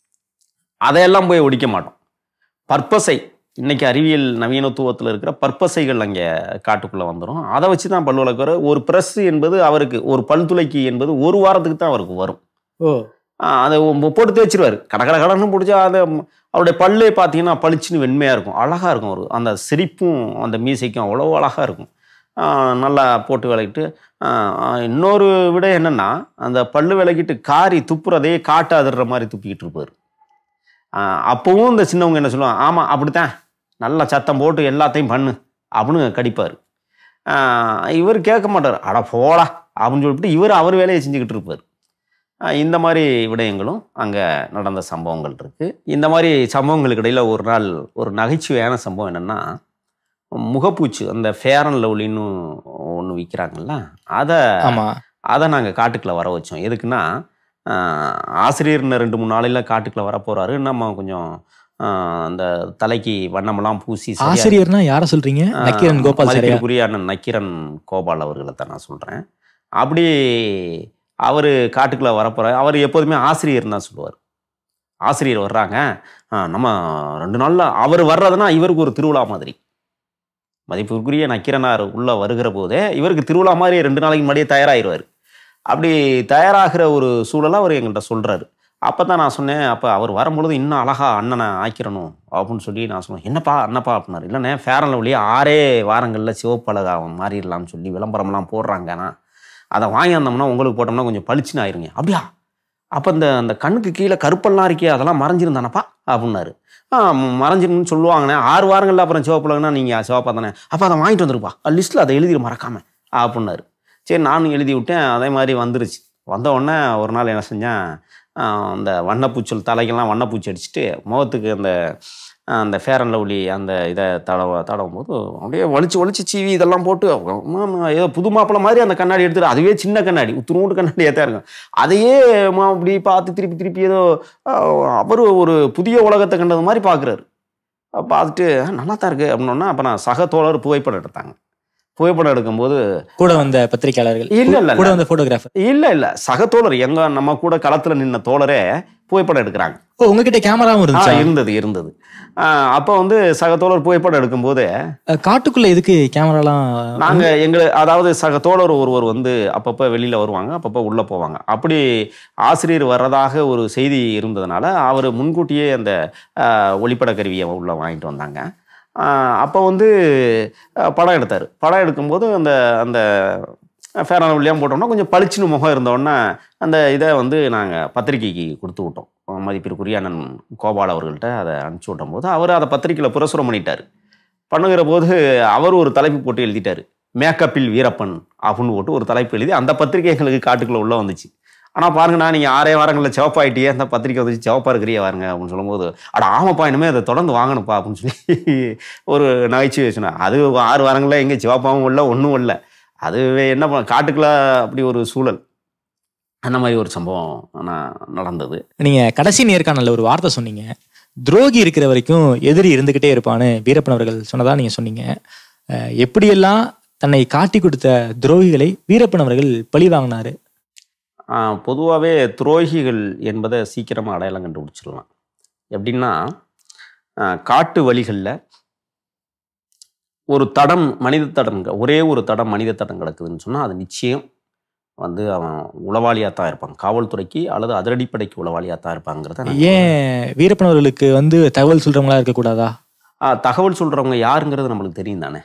அதையெல்லாம் போய் ஒடிக்க மாட்டோம் பற்பசை இன்னைக்கு அறிவியல் நவீனத்துவத்தில் இருக்கிற பற்பசைகள் அங்கே காட்டுக்குள்ளே வந்துடும் அதை வச்சு தான் பல் வளர்க்குற ஒரு ப்ரெஸ் என்பது அவருக்கு ஒரு பல் துளைக்கி என்பது ஒரு வாரத்துக்கு தான் அவருக்கு வரும் ஓ ஆஹ் அதை ஒ- போட்டு தேய்ச்சிருவாரு கட கட கடன்னு பிடிச்சா அதை ம், அவருடைய பல்லே பார்த்தீங்கன்னா பளிச்சுன்னு வெண்மையாக இருக்கும் அழகாக இருக்கும் ஒரு அந்த சிரிப்பும் அந்த மீசைக்கும் அவ்வளோ அழகாக இருக்கும் ஆஹ் நல்லா போட்டு விளக்கிட்டு ஆஹ் ஆஹ் இன்னொரு விட என்னன்னா அந்த பல்லு விளக்கிட்டு காரி துப்புறதே காட்டு அதிர்ற மாதிரி துப்பிக்கிட்டு இருப்பார் ஆஹ் அப்பவும் இந்த சின்னவங்க என்ன சொல்லுவாங்க ஆமாம் அப்படித்தான் நல்லா சத்தம் போட்டு எல்லாத்தையும் பண்ணு அப்படின்னு கடிப்பார் இவர் கேட்க மாட்டார் அட போடா அப்படின்னு சொல்லிட்டு இவர் அவர் வேலையை செஞ்சுக்கிட்டு இருப்பார் ஆஹ் இந்த மாதிரி விடயங்களும் அங்கே நடந்த சம்பவங்கள் இருக்குது இந்த மாதிரி சம்பவங்களுக்கு இடையில் ஒரு நாள் ஒரு நகைச்சுவையான சம்பவம் என்னென்னா முகப்பூச்சு அந்த ஃபேர் அண்ட் லவ்லின்னு ஒன்று விற்கிறாங்கல்ல அதை ஆமா அதை நாங்கள் காட்டுக்குள்ளே வர வச்சோம் எதுக்குன்னா ஆஹ், ஆசிரியர் இன்னும் ரெண்டு மூணு நாளையில் காட்டுக்குள்ளே வர போகிறாரு நம்ம கொஞ்சம் ஆஹ், அந்த தலைக்கு வண்ணமெல்லாம் பூசி சரியா- ஆசிரியர்னா யார சொல்றீங்க ஆஹ், நக்கீரன் கோபால் சரியா மதிப்பிற்குரிய அண்ணன் நக்கீரன் கோபால் அவர்களை தான் நான் சொல்கிறேன் அப்படி அவர் காட்டுக்குள்ளே வரப்போகிறார் அவர் எப்போதுமே ஆசிரியர் தான் சொல்லுவார் ஆசிரியர் வர்றாங்க ஆ, நம்ம ரெண்டு நாளில் அவர் வர்றதுன்னா இவருக்கு ஒரு திருவிழா மாதிரி மதிப்பிற்குரிய நக்கீரனார் உள்ளே வருகிற போதே இவருக்கு திருவிழா மாதிரி ரெண்டு நாளைக்கு முன்னாடியே தயாராகிடுவார் அப்படி தயாராகிற ஒரு சூழலை அவர் எங்கள்கிட்ட சொல்கிறாரு அப்போ தான் நான் சொன்னேன் அப்போ அவர் வரும்பொழுது இன்னும் அழகா அண்ணனை ஆக்கிரணும் அப்படின்னு சொல்லி நான் சொன்னேன் என்னப்பா அண்ணப்பா அப்படின்னாரு இல்லைண்ணே ஃபேரன் லவ்லியே ஆறே வாரங்களில் சிவப்பு அழகா மாறிடலாம்னு சொல்லி விளம்பரம்லாம் போடுறாங்கண்ணா அதை வாங்கி வந்தோம்னா உங்களுக்கு போட்டோம்னா கொஞ்சம் பளிச்சுன்னு ஆயிருங்க அப்படியா அப்போ இந்த அந்த கண்ணுக்கு கீழே கருப்பெல்லாம் இருக்கே அதெல்லாம் மறைஞ்சிருந்தானப்பா அப்படின்னாரு ஆ ம், மறைஞ்சிருன்னு சொல்லுவாங்கண்ணே ஆறு வாரங்களில் அப்புறம் சிவப்புலங்கன்னா நீங்கள் சிவப்பா தானே அப்போ அதை வாங்கிட்டு வந்துருப்பா லிஸ்ட்டில் அதை எழுதிடு மறக்காம அப்படின்னாரு சரி நானும் எழுதி விட்டேன் அதே மாதிரி வந்துருச்சு வந்த உடனே ஒரு நாள் என்ன செஞ்சேன் ஆ, அந்த வண்ணப்பூச்சல் தலைக்கெல்லாம் வண்ணப்பூச்சி அடிச்சுட்டு முகத்துக்கு அந்த ஆ, அந்த ஃபேர் அண்ட் லவ்லி அந்த இதை தடவ தடவும் போது அப்படியே வலிச்சு வலிச்சு சீவி இதெல்லாம் போட்டு ஆமா, ஏதோ புது மாப்பிள்ளை மாதிரி அந்த கண்ணாடி எடுத்துட்டு அதுவே சின்ன கண்ணாடி உத்துணூண்டு கண்ணாடியாக தான் இருக்கும் அதையே மா இப்படி பார்த்து திருப்பி திருப்பி ஏதோ அவர் ஒரு புதிய உலகத்தை கண்டது மாதிரி பார்க்குறாரு பார்த்துட்டு "ஆ, நல்லா தான் இருக்குது அப்படின்னோன்னா அப்போ நான் சக தோழர் புகைப்படம் எடுத்தாங்க புகைப்படம் எடுக்கும்போது கூட வந்த பத்திரிகையாளர்கள் இல்ல, இல்ல, கூட இல்ல. வந்த போட்டோகிராஃபர் இல்லை இல்லை சக தோழர் எங்க நம்ம கூட களத்தில் நின்ன தோழரே புகைப்படம் எடுக்கிறாங்க ஓ உங்ககிட்ட கேமராவும் ஆ, இருந்துச்சா இருந்தது இருந்தது அப்போ வந்து சக தோழர் புகைப்படம் எடுக்கும்போது அஹ், காட்டுக்குள்ள எதுக்கு கேமராலாம் நாங்க எங்களை அதாவது சக தோழர் ஒருவர் வந்து அப்பப்போ வெளியில வருவாங்க அப்பப்போ உள்ள போவாங்க அப்படி ஆசிரியர் வர்றதாக ஒரு செய்தி இருந்ததுனால அவர் முன்கூட்டியே அந்த ஆஹ், ஒளிப்பட கருவியை உள்ள வாங்கிட்டு வந்தாங்க ஆஹ், அப்போ வந்து ஆஹ், படம் எடுத்தார் படம் எடுக்கும்போது அந்த அந்த ஃபேரான வழியாக போட்டோம்னா கொஞ்சம் பளிச்சுன்னு முகம் இருந்தோடனே அந்த இதை வந்து நாங்கள் பத்திரிக்கைக்கு கொடுத்து விட்டோம் மதிப்பிற்குரிய அண்ணன் கோபால் அவர்கள்ட்ட அதை அனுப்பிச்சி விட்டும் போது அவர் அதை பத்திரிக்கையில் புரசுரம் பண்ணிட்டார் பண்ணுகிற போது அவர் ஒரு தலைப்பு போட்டு எழுதிட்டாரு மேக்கப்பில் வீரப்பன் அப்படின்னு போட்டு ஒரு தலைப்பு எழுதி அந்த பத்திரிகை எங்களுக்கு காட்டுக்குள்ளே உள்ள வந்துச்சு ஆனால் பாருங்கண்ணா நீங்கள் ஆறே வாரங்களில் சிவப்பாயிட்டியே அந்த பத்திரிக்கை வந்துச்சு சிவப்பா இருக்கிறியே வாருங்க அப்படின்னு சொல்லும்போது அட ஆமாப்பா இனிமேல் அதை தொடர்ந்து வாங்கணும்ப்பா அப்படின்னு சொல்லி ஒரு நகைச்சுவை சொன்னேன் அது ஆறு வாரங்களில் எங்கே சிவப்பாவும் இல்லை ஒன்றும் இல்லை அதுவே என்ன பண்ண காட்டுக்குள்ள அப்படி ஒரு சூழல் அந்த மாதிரி ஒரு சம்பவம் நான் நடந்தது நீங்க கடைசி நேர்காணல்ல ஒரு வார்த்தை சொன்னீங்க துரோகி இருக்கிற வரைக்கும் எதிரி இருந்துகிட்டே இருப்பான்னு வீரப்பன் அவர்கள் சொன்னதா நீங்க சொன்னீங்க அஹ், எப்படியெல்லாம் தன்னை காட்டி கொடுத்த துரோகிகளை வீரப்பன் அவர்கள் பழி வாங்கினாரு பொதுவாகவே துரோகிகள் என்பதை சீக்கிரமாக அடையாளம் கண்டுபிடிச்சிடலாம் எப்படின்னா ஆஹ், காட்டு வழிகளில் ஒரு தடம் மனித தடம் ஒரே ஒரு தடம் மனித தடம் கிடக்குதுன்னு சொன்னால் அது நிச்சயம் வந்து அவன் உளவாளியாக தான் இருப்பான் காவல்துறைக்கு அல்லது அதிரடிப்படைக்கு உளவாளியாக தான் இருப்பாங்கிறத நான் ஏன் வீரப்பன் அவர்களுக்கு வந்து தகவல் சொல்றவங்களா இருக்கக்கூடாதா ஆ, தகவல் சொல்கிறவங்க யாருங்கிறது நம்மளுக்கு தெரியும் தானே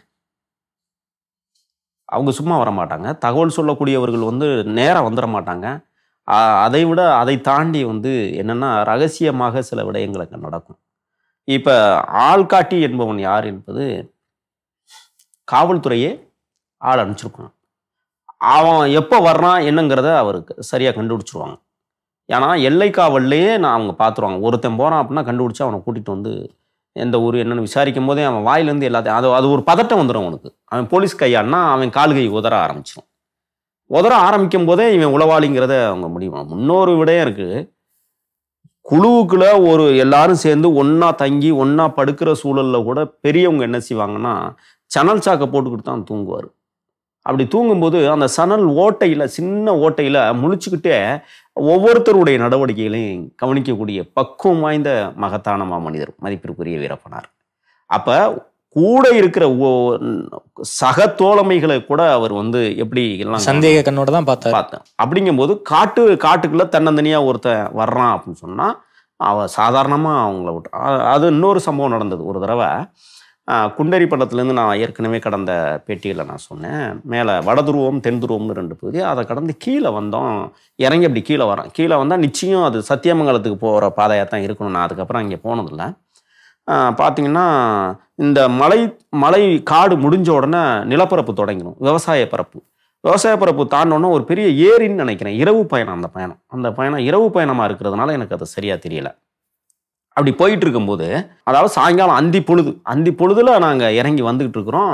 அவங்க சும்மா வர மாட்டாங்க தகவல் சொல்லக்கூடியவர்கள் வந்து நேராக வந்துட மாட்டாங்க ஆ, அதை விட அதை தாண்டி வந்து என்னென்னா ரகசியமாக சில விடயங்கள் அங்கே நடக்கும் இப்போ ஆள்காட்டி என்பவன் யார் என்பது காவல்துறையே ஆள் அனுப்பிச்சிருக்கணும் அவன் எப்போ வர்றான் என்னங்கிறத அவருக்கு சரியாக கண்டுபிடிச்சிருவாங்க ஏன்னா எல்லை காவல்லையே நான் அவங்க பார்த்துருவாங்க ஒருத்தன் போகிறான் அப்படின்னா கண்டுபிடிச்சி அவனை கூட்டிகிட்டு வந்து எந்த ஊர் என்னன்னு விசாரிக்கும் போதே அவன் வாயிலேருந்து எல்லாத்தையும் அது அது ஒரு பதட்டம் வந்துடும் அவனுக்கு அவன் போலீஸ் கையாடினா அவன் கால் கை உதற ஆரம்பிச்சிடும் உதற ஆரம்பிக்கும் போதே இவன் உளவாளிங்கிறத அவங்க முடியும் முன்னொரு விடயம் இருக்குது குழுவுக்குள்ள ஒரு எல்லாரும் சேர்ந்து ஒன்றா தங்கி ஒன்றா படுக்கிற சூழலில் கூட பெரியவங்க என்ன செய்வாங்கன்னா சணல் சாக்கை போட்டுக்கிட்டு தான் தூங்குவார் அப்படி தூங்கும்போது அந்த சணல் ஓட்டையில் சின்ன ஓட்டையில் முழிச்சுக்கிட்டே ஒவ்வொருத்தருடைய நடவடிக்கைகளையும் கவனிக்கக்கூடிய பக்குவம் வாய்ந்த மகத்தான மாமனிதர் மதிப்பிற்குரிய வீரப்பனார் அப்போ கூட இருக்கிற ஒ- சக தோழமைகளை கூட அவர் வந்து எப்படி எல்லாம் சந்தேக கண்ணோட தான் பார்த்தாரு பார்த்தேன் அப்படிங்கும்போது காட்டு காட்டுக்குள்ள தன்னந்தனியாக ஒருத்தன் வர்றான் அப்படின்னு சொன்னால் அவன் சாதாரணமாக அவங்கள விட்டு அ- அது இன்னொரு சம்பவம் நடந்தது ஒரு தடவை ஆஹ், குண்டரி பள்ளத்துலேருந்து நான் ஏற்கனவே கடந்த பேட்டியில் நான் சொன்னேன் மேலே வடதுருவம் தென் துருவம்னு ரெண்டு பகுதி அதை கடந்து கீழே வந்தோம் இறங்கி அப்படி கீழே வரோம் கீழே வந்தால் நிச்சயம் அது சத்தியமங்கலத்துக்கு போகிற பாதையாக தான் இருக்கணும் நான் அதுக்கப்புறம் அங்கே போனதில்லை பார்த்தீங்கன்னா இந்த மலை மலை காடு முடிஞ்ச உடனே நிலப்பரப்பு தொடங்கிடும் விவசாய பரப்பு விவசாய பரப்பு தாண்டோன்னா ஒரு பெரிய ஏரின்னு நினைக்கிறேன் இரவு பயணம் அந்த பயணம் அந்த பயணம் இரவு பயணமாக இருக்கிறதுனால எனக்கு அது சரியாக தெரியல அப்படி போயிட்டு இருக்கும்போது அதாவது சாயங்காலம் அந்தி பொழுது அந்தி பொழுதுல நாங்கள் இறங்கி வந்துக்கிட்டு இருக்கிறோம்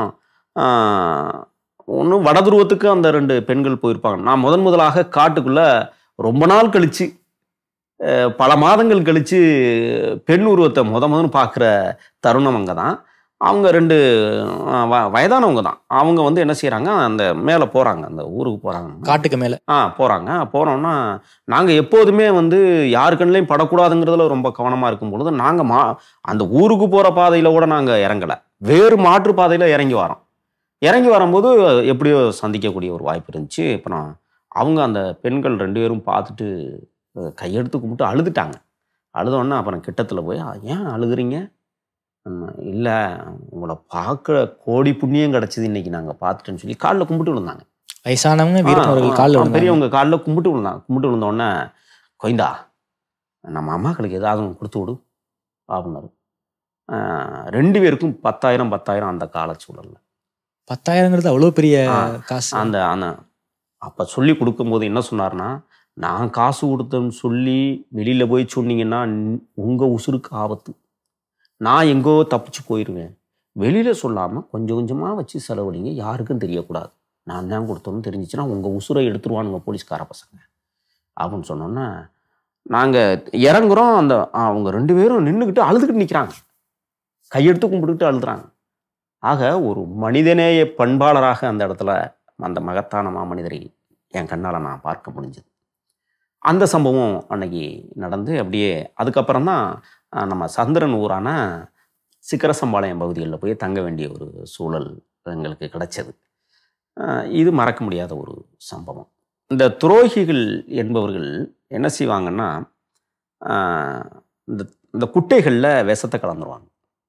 ஒன்று வடதுருவத்துக்கு அந்த ரெண்டு பெண்கள் போயிருப்பாங்க நான் முதன் முதலாக காட்டுக்குள்ளே ரொம்ப நாள் கழித்து பல மாதங்கள் கழித்து பெண் உருவத்தை முத முதன்னு பார்க்குற தருணம் அங்கே தான் அவங்க ரெண்டு அஹ், வ- வயதானவங்க தான் அவங்க வந்து என்ன செய்கிறாங்க அந்த மேலே போகிறாங்க அந்த ஊருக்கு போகிறாங்க காட்டுக்கு மேல ஆ போகிறாங்க போனோன்னா நாங்கள் எப்போதுமே வந்து யாரு கண்ணிலையும் படக்கூடாதுங்கிறதுல ரொம்ப கவனமாக இருக்கும் பொழுது நாங்கள் மா அந்த ஊருக்கு போகிற பாதையில் கூட நாங்கள் இறங்கலை வேறு மாற்று பாதையில் இறங்கி வரோம் இறங்கி வரும்போது எப்படியோ சந்திக்கக்கூடிய ஒரு வாய்ப்பு இருந்துச்சு இப்போ நான் அவங்க அந்த பெண்கள் ரெண்டு பேரும் பார்த்துட்டு அஹ், கையெடுத்து கும்பிட்டு அழுதுட்டாங்க அழுதோடனே அப்புறம் கிட்டத்தில் போய் "ஆ, ஏன் அழுகுறீங்க இல்லை உங்களை பார்க்க கோடி புண்ணியம் கிடச்சிது இன்னைக்கு நாங்கள் பார்த்துட்டோன்னு சொல்லி காலில் கும்பிட்டு விழுந்தாங்க வயசானவங்க வீரப்பன் அவர்கள் காலில் ஆ, விழுந்தாங்க. பெரியவங்க காலில் கும்பிட்டு விழுந்தாங்க கும்பிட்டு விழுந்த உடனே கொய்ந்தா நம்ம அம்மாக்களுக்கு ஏதாவது ஒன்று கொடுத்து விடு அப்படின்னாரு ஆ, ரெண்டு பேருக்கும் பத்தாயிரம் பத்தாயிரம் அந்த கால சூழல்ல பத்தாயிரங்கிறது அவ்வளவு பெரிய ஆ, காசு அந்த அந்த அப்போ சொல்லி கொடுக்கும்போது என்ன சொன்னார்னா நான் காசு கொடுத்தேன்னு சொல்லி வெளியில் போய் சொன்னீங்கன்னா உங்கள் உசுருக்கு ஆபத்து நான் எங்கோ தப்பிச்சு போயிடுவேன் வெளியில் சொல்லாமல் கொஞ்சம் கொஞ்சமாக வச்சு செலவழிங்க யாருக்கும் தெரியக்கூடாது நான் தான் கொடுத்தோன்னு தெரிஞ்சிச்சுன்னா உங்கள் உசுரை எடுத்துருவானுங்க போலீஸ்கார பசங்க அப்படின்னு சொன்னோன்னே நாங்கள் இறங்குறோம் அந்த அவங்க ரெண்டு பேரும் நின்றுக்கிட்டு அழுதுகிட்டு நிற்கிறாங்க கையெடுத்து கும்பிட்டுட்டு அழுதுறாங்க ஆக ஒரு மனிதநேய பண்பாளராக அந்த இடத்துல அந்த மகத்தான மாமனிதரை என் கண்ணால் நான் பார்க்க முடிஞ்சது அந்த சம்பவம் அன்னைக்கு நடந்து அப்படியே அதுக்கப்புறம் தான் அஹ், நம்ம சந்திரன் ஊரான சிக்கரசம்பாளையம் பகுதிகளில் போய் தங்க வேண்டிய ஒரு சூழல் எங்களுக்கு கிடைச்சது அஹ், இது மறக்க முடியாத ஒரு சம்பவம் இந்த துரோகிகள் என்பவர்கள் என்ன செய்வாங்கன்னா அஹ், இந்த இந்த குட்டைகளில் விஷத்தை கலந்துருவாங்க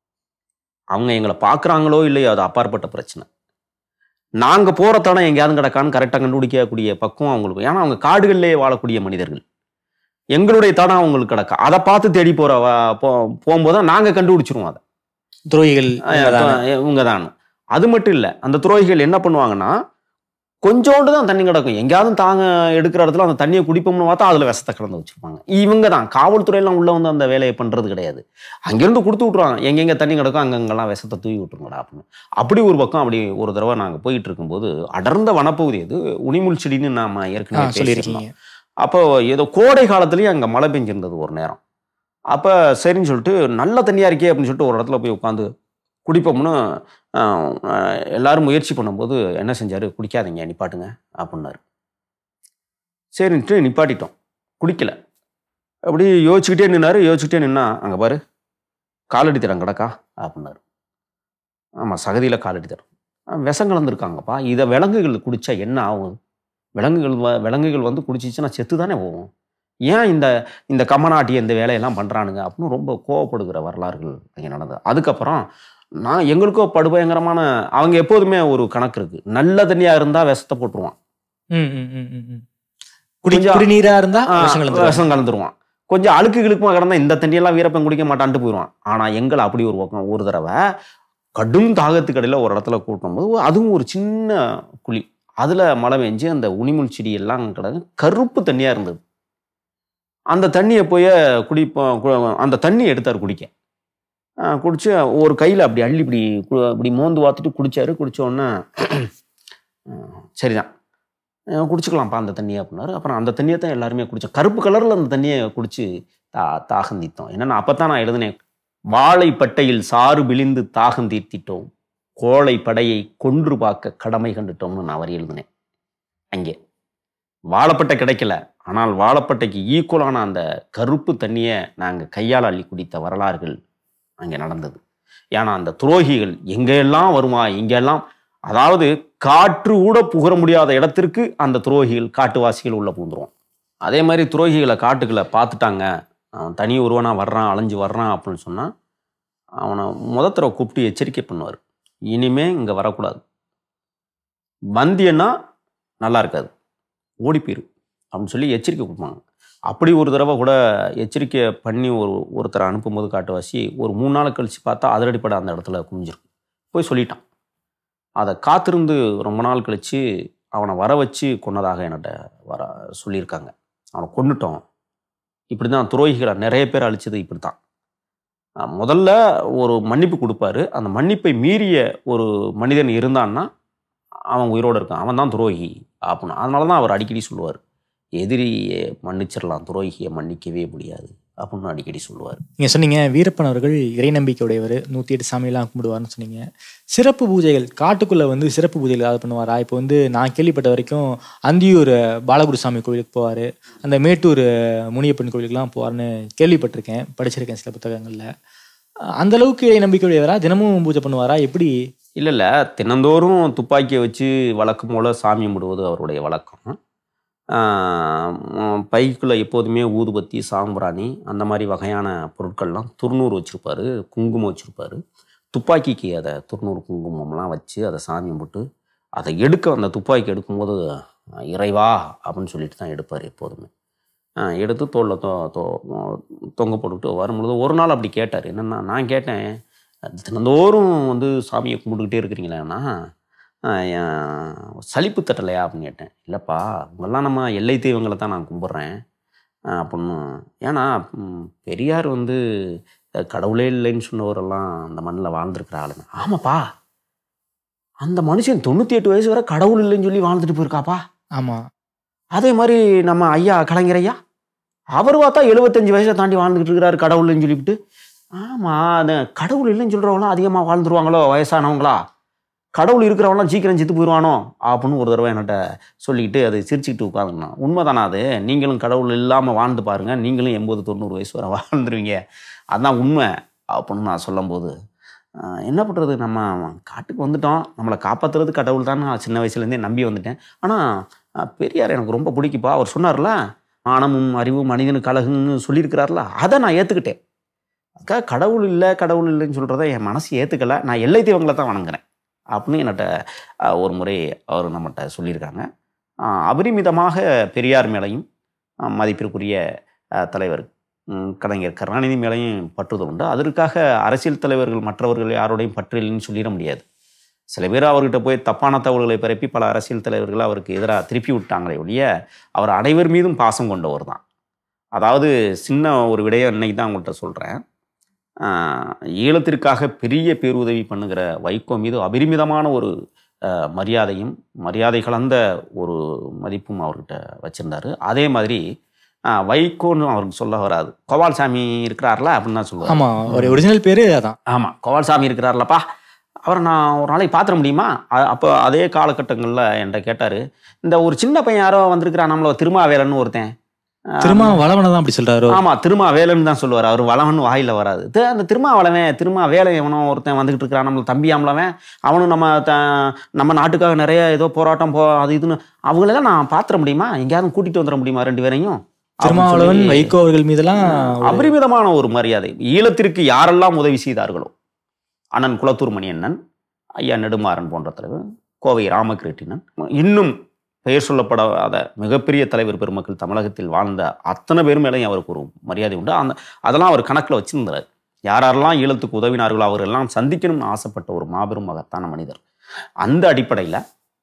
அவங்க எங்களை பார்க்குறாங்களோ இல்லையோ அது அப்பாற்பட்ட பிரச்சனை நாங்கள் போகிற தடம் எங்கேயாவது கிடக்கான்னு கரெக்டாக கண்டுபிடிக்கக்கூடிய பக்குவம் அவங்களுக்கு ஏன்னா அவங்க காடுகளிலேயே வாழக்கூடிய மனிதர்கள் எங்களுடைய தடம் அவங்களுக்கு கிடக்கா அதை பார்த்து தேடி போகிற போகும்போது தான் நாங்கள் கண்டுபிடிச்சிருவோம் அதை துரோகிகள் இவங்கதானே. இவங்க தான் அது மட்டும் இல்லை அந்த துரோகிகள் என்ன பண்ணுவாங்கன்னா கொஞ்சோண்டு தான் தண்ணி கிடக்கும் எங்கேயாவது தாங்க எடுக்கிற இடத்துல அந்த தண்ணியை குடிப்போம்னு பார்த்தா அதில் விஷத்தை கலந்து வச்சிருப்பாங்க இவங்க தான் காவல்துறையெல்லாம் உள்ள வந்து அந்த வேலையை பண்ணுறது கிடையாது அங்கேருந்து கொடுத்து விட்ருவாங்க எங்கெங்கே தண்ணி கிடக்கும் அங்கங்கெல்லாம் விஷத்தை தூவி விட்டுருங்கடா அப்படின்னு அப்படி ஒரு பக்கம் அப்படி ஒரு தடவை நாங்கள் போயிட்டு இருக்கும்போது அடர்ந்த வனப்பகுதி அது உனிமுள் செடின்னு நாம ஆ, ஏற்கனவே சொல்லியிருக்கோம் சொல்லியிருக்கீங்க அப்போ ஏதோ கோடை காலத்துலேயும் அங்கே மழை பெஞ்சிருந்தது ஒரு நேரம் அப்போ சரின்னு சொல்லிட்டு நல்ல தண்ணியாக இருக்கே அப்படின்னு சொல்லிட்டு ஒரு இடத்துல போய் உட்காந்து குடிப்போம்னு ஆஹ், ஆஹ், எல்லாரும் முயற்சி பண்ணும்போது என்ன செஞ்சார் குடிக்காதீங்க நிப்பாட்டுங்க அப்படின்னாரு சரின்ட்டு நிப்பாட்டிட்டோம் குடிக்கல அப்படி யோசிச்சுக்கிட்டே நின்னாரு யோசிச்சுக்கிட்டே நின்னா அங்கே பாரு காலடி தரம் கிடக்கா அப்படின்னாரு ஆமாம் சகதியில் காலடி தரம் விஷம் கலந்துருக்காங்கப்பா இதை விலங்குகள் குடிச்சா என்ன ஆகும் விலங்குகள் வ- விலங்குகள் வந்து குடிச்சிச்சுன்னா செத்து தானே போகும் ஏன் இந்த இந்த கம்மநாட்டி இந்த வேலையெல்லாம் பண்ணுறானுங்க அப்படின்னு ரொம்ப கோவப்படுகிற வரலாறுகள் இங்கே நடந்தது அதுக்கப்புறம் நான் எங்களுக்கோ படுபயங்கரமான அவங்க எப்போதுமே ஒரு கணக்கு இருக்கு நல்ல தண்ணியாக இருந்தால் விஷத்தை போட்டுருவான் ம், ம், ம், ம், ம். குடி கொஞ்சம் குடிநீரா இருந்தா ஆ, விஷம் கலந்துருவாங்க. விஷம் கலந்துருவான் கொஞ்சம் அழுக்கு கிழுக்குமா கிடந்தா இந்த தண்ணியெல்லாம் வீரப்பன் குடிக்க மாட்டான்ட்டு போயிடுவான் ஆனால் எங்களை அப்படி ஒரு பக்கம் ஒரு தடவை கடும் தாகத்துக்கடையில் ஒரு இடத்துல கூட்டும் போது அதுவும் ஒரு சின்ன குழி அதில் மழை பெஞ்சு அந்த உனிமுள் செடி எல்லாம் கிடந்து கருப்பு தண்ணியாக இருந்தது அந்த தண்ணியை போய் குடிப்போம் கு- அந்த தண்ணியை எடுத்தார் குடிக்க ஆ, குடிச்சு ஒரு கையில் அப்படி அள்ளி இப்படி கு- இப்படி மோந்து பார்த்துட்டு குடிச்சாரு குடிச்ச உடனே சரிதான் அஹ் குடிச்சுக்கலாம்ப்பா அந்த தண்ணியை அப்படின்னாரு அப்புறம் அந்த தண்ணியை தான் எல்லாருமே குடித்தோம் கருப்பு கலரில் அந்த தண்ணியை குடிச்சு தா தாகம் தீர்த்தோம் என்னென்னா அப்போ தான் நான் எழுதினேன் வாழைப்பட்டையில் சாறு விழிந்து தாகம் தீர்த்திட்டோம் கோழை படையை கொன்று பார்க்க கடமை கண்டுட்டோம்னு நான் வரி எழுதினேன் அங்கே வாழைப்பட்டை கிடைக்கல ஆனால் வாழைப்பட்டைக்கு ஈக்குவலான அந்த கருப்பு தண்ணியை நாங்கள் கையால் அள்ளி குடித்த வரலாறுகள் அங்கே நடந்தது ஏன்னா அந்த துரோகிகள் எங்கெல்லாம் வருமா இங்கெல்லாம் அதாவது காற்று கூட புகர முடியாத இடத்திற்கு அந்த துரோகிகள் காட்டுவாசிகள் உள்ள பூந்துருவான் அதே மாதிரி துரோகிகளை காட்டுக்களை பார்த்துட்டாங்க அவன் தனி ஒருவனா வர்றான் அலைஞ்சு வர்றான் அப்படின்னு சொன்னால் அவனை முத தடவை கூப்பிட்டு எச்சரிக்கை பண்ணுவார் இனிமே இங்கே வரக்கூடாது வந்தியன்னா நல்லா இருக்காது ஓடி போயிரு அப்படின்னு சொல்லி எச்சரிக்கை கொடுப்பாங்க அப்படி ஒரு தடவை கூட எச்சரிக்கை பண்ணி ஒரு ஒருத்தரை அனுப்பும்போது காட்டுவாசி ஒரு மூணு நாள் கழித்து பார்த்தா அதிரடிப்பட அந்த இடத்துல குமிஞ்சிருக்கு போய் சொல்லிட்டான் அதை காத்திருந்து ரொம்ப நாள் கழித்து அவனை வர வச்சு கொன்னதாக என்கிட்ட வர சொல்லியிருக்காங்க அவனை கொன்னுட்டோம் இப்படி தான் துரோகிகளை நிறைய பேர் அழிச்சது இப்படி தான் முதல்ல ஒரு மன்னிப்பு கொடுப்பாரு அந்த மன்னிப்பை மீறிய ஒரு மனிதன் இருந்தான்னா அவன் உயிரோடு இருக்கான் அவன் தான் துரோகி அப்படின்னு அதனால தான் அவர் அடிக்கடி சொல்லுவார் எதிரியை மன்னிச்சிடலாம் துரோகியை மன்னிக்கவே முடியாது அப்படின்னு அடிக்கடி சொல்லுவார் நீங்க சொன்னீங்க வீரப்பன் அவர்கள் இறை நம்பிக்கையுடையவர் நூற்றி எட்டு சாமியெல்லாம் கும்பிடுவார்னு சொன்னீங்க சிறப்பு பூஜைகள் காட்டுக்குள்ள வந்து சிறப்பு பூஜைகள் ஏதாவது பண்ணுவாரா இப்போ வந்து நான் கேள்விப்பட்ட வரைக்கும் அந்தியூர் பாலகுருசாமி கோவிலுக்கு போவார் அந்த மேட்டூர் முனியப்பன் கோவிலுக்குலாம் போவார்னு கேள்விப்பட்டிருக்கேன் படிச்சிருக்கேன் சில புத்தகங்களில் அந்த அளவுக்கு இறை நம்பிக்கையுடையவரா தினமும் பூஜை பண்ணுவாரா எப்படி இல்லை இல்லை தினந்தோறும் துப்பாக்கியை வச்சு வழக்கம் போல் சாமி கும்பிடுவது அவருடைய வழக்கம் பைக்குள்ளே எப்போதுமே ஊதுபத்தி சாம்பிராணி அந்த மாதிரி வகையான பொருட்கள்லாம் துர்நூறு வச்சுருப்பாரு குங்குமம் வச்சுருப்பாரு துப்பாக்கிக்கு அதை துர்நூறு குங்குமம்லாம் வச்சு அதை சாமி கும்பிட்டு அதை எடுக்க அந்த துப்பாக்கி எடுக்கும்போது அஹ், இறைவா அப்படின்னு சொல்லிட்டு தான் எடுப்பார் எப்போதுமே அஹ், எடுத்து தோளில் தொ தொ- தொங்க போட்டுக்கிட்டு வரும்பொழுது ஒரு நாள் அப்படி கேட்டார் என்னென்னா நான் கேட்டேன் தினந்தோறும் வந்து சாமியை கும்பிட்டுக்கிட்டே இருக்கிறீங்களேண்ணா ஆஹ் ஏன் சலிப்பு தட்டலையா அப்படின்னு கேட்டேன் இல்லைப்பா இவங்கெல்லாம் நம்ம எல்லை தெய்வங்களை தான் நான் கும்பிட்றேன் ஆஹ் அப்படின்னு ஏன்னா ம், பெரியார் வந்து அஹ், கடவுளே இல்லைன்னு சொன்னவரெல்லாம் அந்த மண்ணில் வாழ்ந்துருக்கிற ஆளுங்க ஆமாப்பா அந்த மனுஷன் தொண்ணூற்றி எட்டு வயசு வரை கடவுள் இல்லைன்னு சொல்லி வாழ்ந்துட்டு போயிருக்காப்பா ஆமா அதே மாதிரி நம்ம ஐயா கலைஞர் ஐயா அவர் பார்த்தா எழுபத்தஞ்சு வயசை தாண்டி வாழ்ந்துக்கிட்டு இருக்கிறாரு கடவுள்னு சொல்லிவிட்டு ஆமாம் அது கடவுள் இல்லைன்னு சொல்கிறவங்களாம் அதிகமாக வாழ்ந்துருவாங்களோ வயசானவங்களா கடவுள் இருக்கிறவங்களாம் சீக்கிரம் செத்து போயிடுவானோ அப்படின்னு ஒரு தடவை என்கிட்ட சொல்லிக்கிட்டு அது சிரிச்சுக்கிட்டு உட்காந்துருந்தான் உண்மைதானா அது நீங்களும் கடவுள் இல்லாமல் வாழ்ந்து பாருங்கள் நீங்களும் எண்பது தொண்ணூறு வயசு வரை வாழ்ந்துருவீங்க அதுதான் உண்மை அப்படின்னு நான் சொல்லும்போது ஆஹ், என்ன பண்ணுறது நம்ம காட்டுக்கு வந்துட்டோம் நம்மளை காப்பாற்றுறது கடவுள் தான் நான் சின்ன வயசுலேருந்தே நம்பி வந்துட்டேன் ஆனால் பெரியார் எனக்கு ரொம்ப பிடிக்குப்பா அவர் சொன்னார்ல ஆணமும் அறிவும் மனிதனுக்கு அழகுன்னு சொல்லியிருக்கிறார்ல அதை நான் ஏற்றுக்கிட்டேன் அக்கா கடவுள் இல்லை கடவுள் இல்லைன்னு சொல்கிறத என் மனசு ஏற்றுக்கலை நான் எல்லை தெய்வங்களை தான் வணங்குறேன் அப்படின்னு என்கிட்ட ஆஹ், ஒரு முறை அவர் நம்மகிட்ட சொல்லியிருக்காங்க ஆஹ், அபரிமிதமாக பெரியார் மேலையும் ஆஹ், மதிப்பிற்குரிய ஆஹ், தலைவர் ம், கலைஞர் கருணாநிதி மேலையும் பற்றுதல் உண்டு அதற்காக அரசியல் தலைவர்கள் மற்றவர்கள் யாரோடையும் பற்று இல்லைன்னு சொல்லிட முடியாது சில பேர் அவர்கிட்ட போய் தப்பான தகவல்களை பரப்பி பல அரசியல் தலைவர்கள் அவருக்கு எதிராக திருப்பி விட்டாங்களே ஒழிய அவர் அனைவர் மீதும் பாசம் கொண்டவர் தான் அதாவது சின்ன ஒரு விடயம் இன்னைக்கு தான் உங்கள்கிட்ட சொல்கிறேன் ஈழத்திற்காக பெரிய பேருதவி பண்ணுகிற வைகோ மீது அபரிமிதமான ஒரு ஆஹ், மரியாதையும் மரியாதை கலந்த ஒரு மதிப்பும் அவர்கிட்ட வச்சுருந்தாரு அதே மாதிரி ஆஹ், வைகோன்னு அவருக்கு சொல்ல வராது கோபால்சாமி இருக்கிறார்ல அப்படின்னு தான் சொல்லுவார் ஆமா ஒரு ஒரிஜினல் பேரு அதான் ஆமாம் கோபால்சாமி இருக்கிறார்லப்பா அவரை நான் ஒரு நாளைக்கு பார்த்துட முடியுமா அ- அப்போ அதே காலகட்டங்களில் என்கிட்ட கேட்டார் இந்த ஒரு சின்ன பையன் யாரோ வந்திருக்கிறான் நம்மள திருமாவேலன்னு ஒருத்தன் திரும்ப வளவனை தான் அப்படி சொல்றாரோ ஆமாம் திருமாவேலன்னு தான் சொல்லுவார் அவர் வளவன் வாயில் வராது தி- அந்த திருமாவளவன் திருமாவேலை எவனோ ஒருத்தன் வந்துகிட்டு இருக்கிறான் நம்மள தம்பியாமலவன் அவனும் நம்ம த நம்ம நாட்டுக்காக நிறைய ஏதோ போராட்டம் போ அது இதுன்னு அவங்களெல்லாம் நான் பார்த்துட முடியுமா எங்கேயாவது கூட்டிகிட்டு வந்துட முடியுமா ரெண்டு பேரையும் அப்படின்னு திருமாவளவன் சொல்லி- வைகோ அவர்கள் மீதெல்லாம் ஒரு- அபரிமிதமான ஒரு மரியாதை ஈழத்திற்கு யாரெல்லாம் உதவி செய்தார்களோ அண்ணன் குளத்தூர் மணியண்ணன் ஐயா நெடுமாறன் போன்ற தலைவர் கோவை ராமகிருட்டினன் இன்னும் பெயர் சொல்லப்படாத மிகப்பெரிய தலைவர் பெருமக்கள் தமிழகத்தில் வாழ்ந்த அத்தனை பேர் மேலேயும் அவருக்கு ஒரு மரியாதை உண்டு அந்த அதெல்லாம் அவர் கணக்கில் வச்சிருந்தார் யார் யாரெல்லாம் ஈழத்துக்கு உதவினார்களோ அவரெல்லாம் சந்திக்கணும்னு ஆசைப்பட்ட ஒரு மாபெரும் மகத்தான மனிதர் அந்த அடிப்படையில்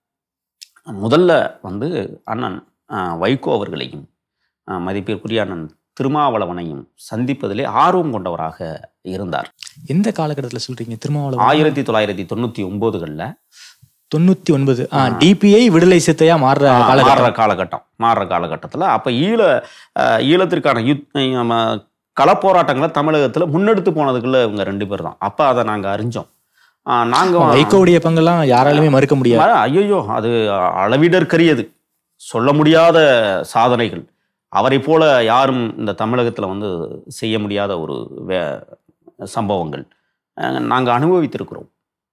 முதல்ல வந்து அண்ணன் ஆஹ், வைகோ அவர்களையும் ஆஹ், மதிப்பிற்குரிய அண்ணன் திருமாவளவனையும் சந்திப்பதிலே ஆர்வம் கொண்டவராக இருந்தார் எந்த காலகட்டத்துல சொல்றீங்க திருமாவளவன் ஆயிரத்தி தொள்ளாயிரத்தி தொண்ணூத்தி ஒன்பதுகளில் தொண்ணூத்தி ஒன்பது ஆ டிபிஐ விடுதலை சித்தையா மாறுற மாறுற காலகட்டம் காலகட்டம் மாறுற காலகட்டத்தில் அப்போ ஈழ ஆஹ், ஈழத்திற்கான யுத் நம்ம களப்போராட்டங்களை தமிழகத்தில் முன்னெடுத்து போனதுக்குள்ள இவங்க ரெண்டு பேர் தான் அப்போ அதை நாங்கள் அறிஞ்சோம் நாங்கள் வைகோவுடைய பங்கெல்லாம் யாராலுமே மறுக்க முடியாது ஐயோ அது அளவிடற்கரியது சொல்ல முடியாத சாதனைகள் அவரை போல யாரும் இந்த தமிழகத்தில் வந்து செய்ய முடியாத ஒரு வே சம்பவங்கள் நாங்கள் அனுபவித்திருக்கிறோம்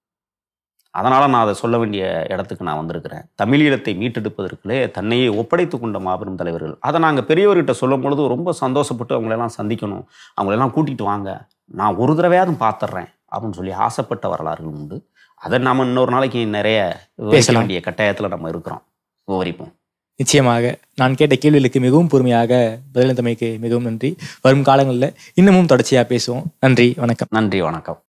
அதனால் நான் அதை சொல்ல வேண்டிய இடத்துக்கு நான் வந்திருக்கிறேன் தமிழீழத்தை மீட்டெடுப்பதற்குள்ளே தன்னையே ஒப்படைத்து கொண்ட மாபெரும் தலைவர்கள் அதை நாங்கள் பெரியவர்கிட்ட சொல்லும் பொழுது ரொம்ப சந்தோஷப்பட்டு அவங்களெல்லாம் சந்திக்கணும் அவங்களெல்லாம் கூட்டிகிட்டு வாங்க நான் ஒரு தடவையாவது பார்த்துட்றேன் அப்படின்னு சொல்லி ஆசைப்பட்ட வரலாறுகள் உண்டு அதை நாம இன்னொரு நாளைக்கு நிறைய விவரிக்க பேசலாம். வேண்டிய கட்டாயத்தில் நம்ம இருக்கிறோம் விவரிப்போம் நிச்சயமாக நான் கேட்ட கேள்விகளுக்கு மிகவும் பொறுமையாக பதிலளித்தமைக்கு மிகவும் நன்றி வரும் காலங்களில் இன்னமும் தொடர்ச்சியா பேசுவோம் நன்றி வணக்கம் நன்றி வணக்கம்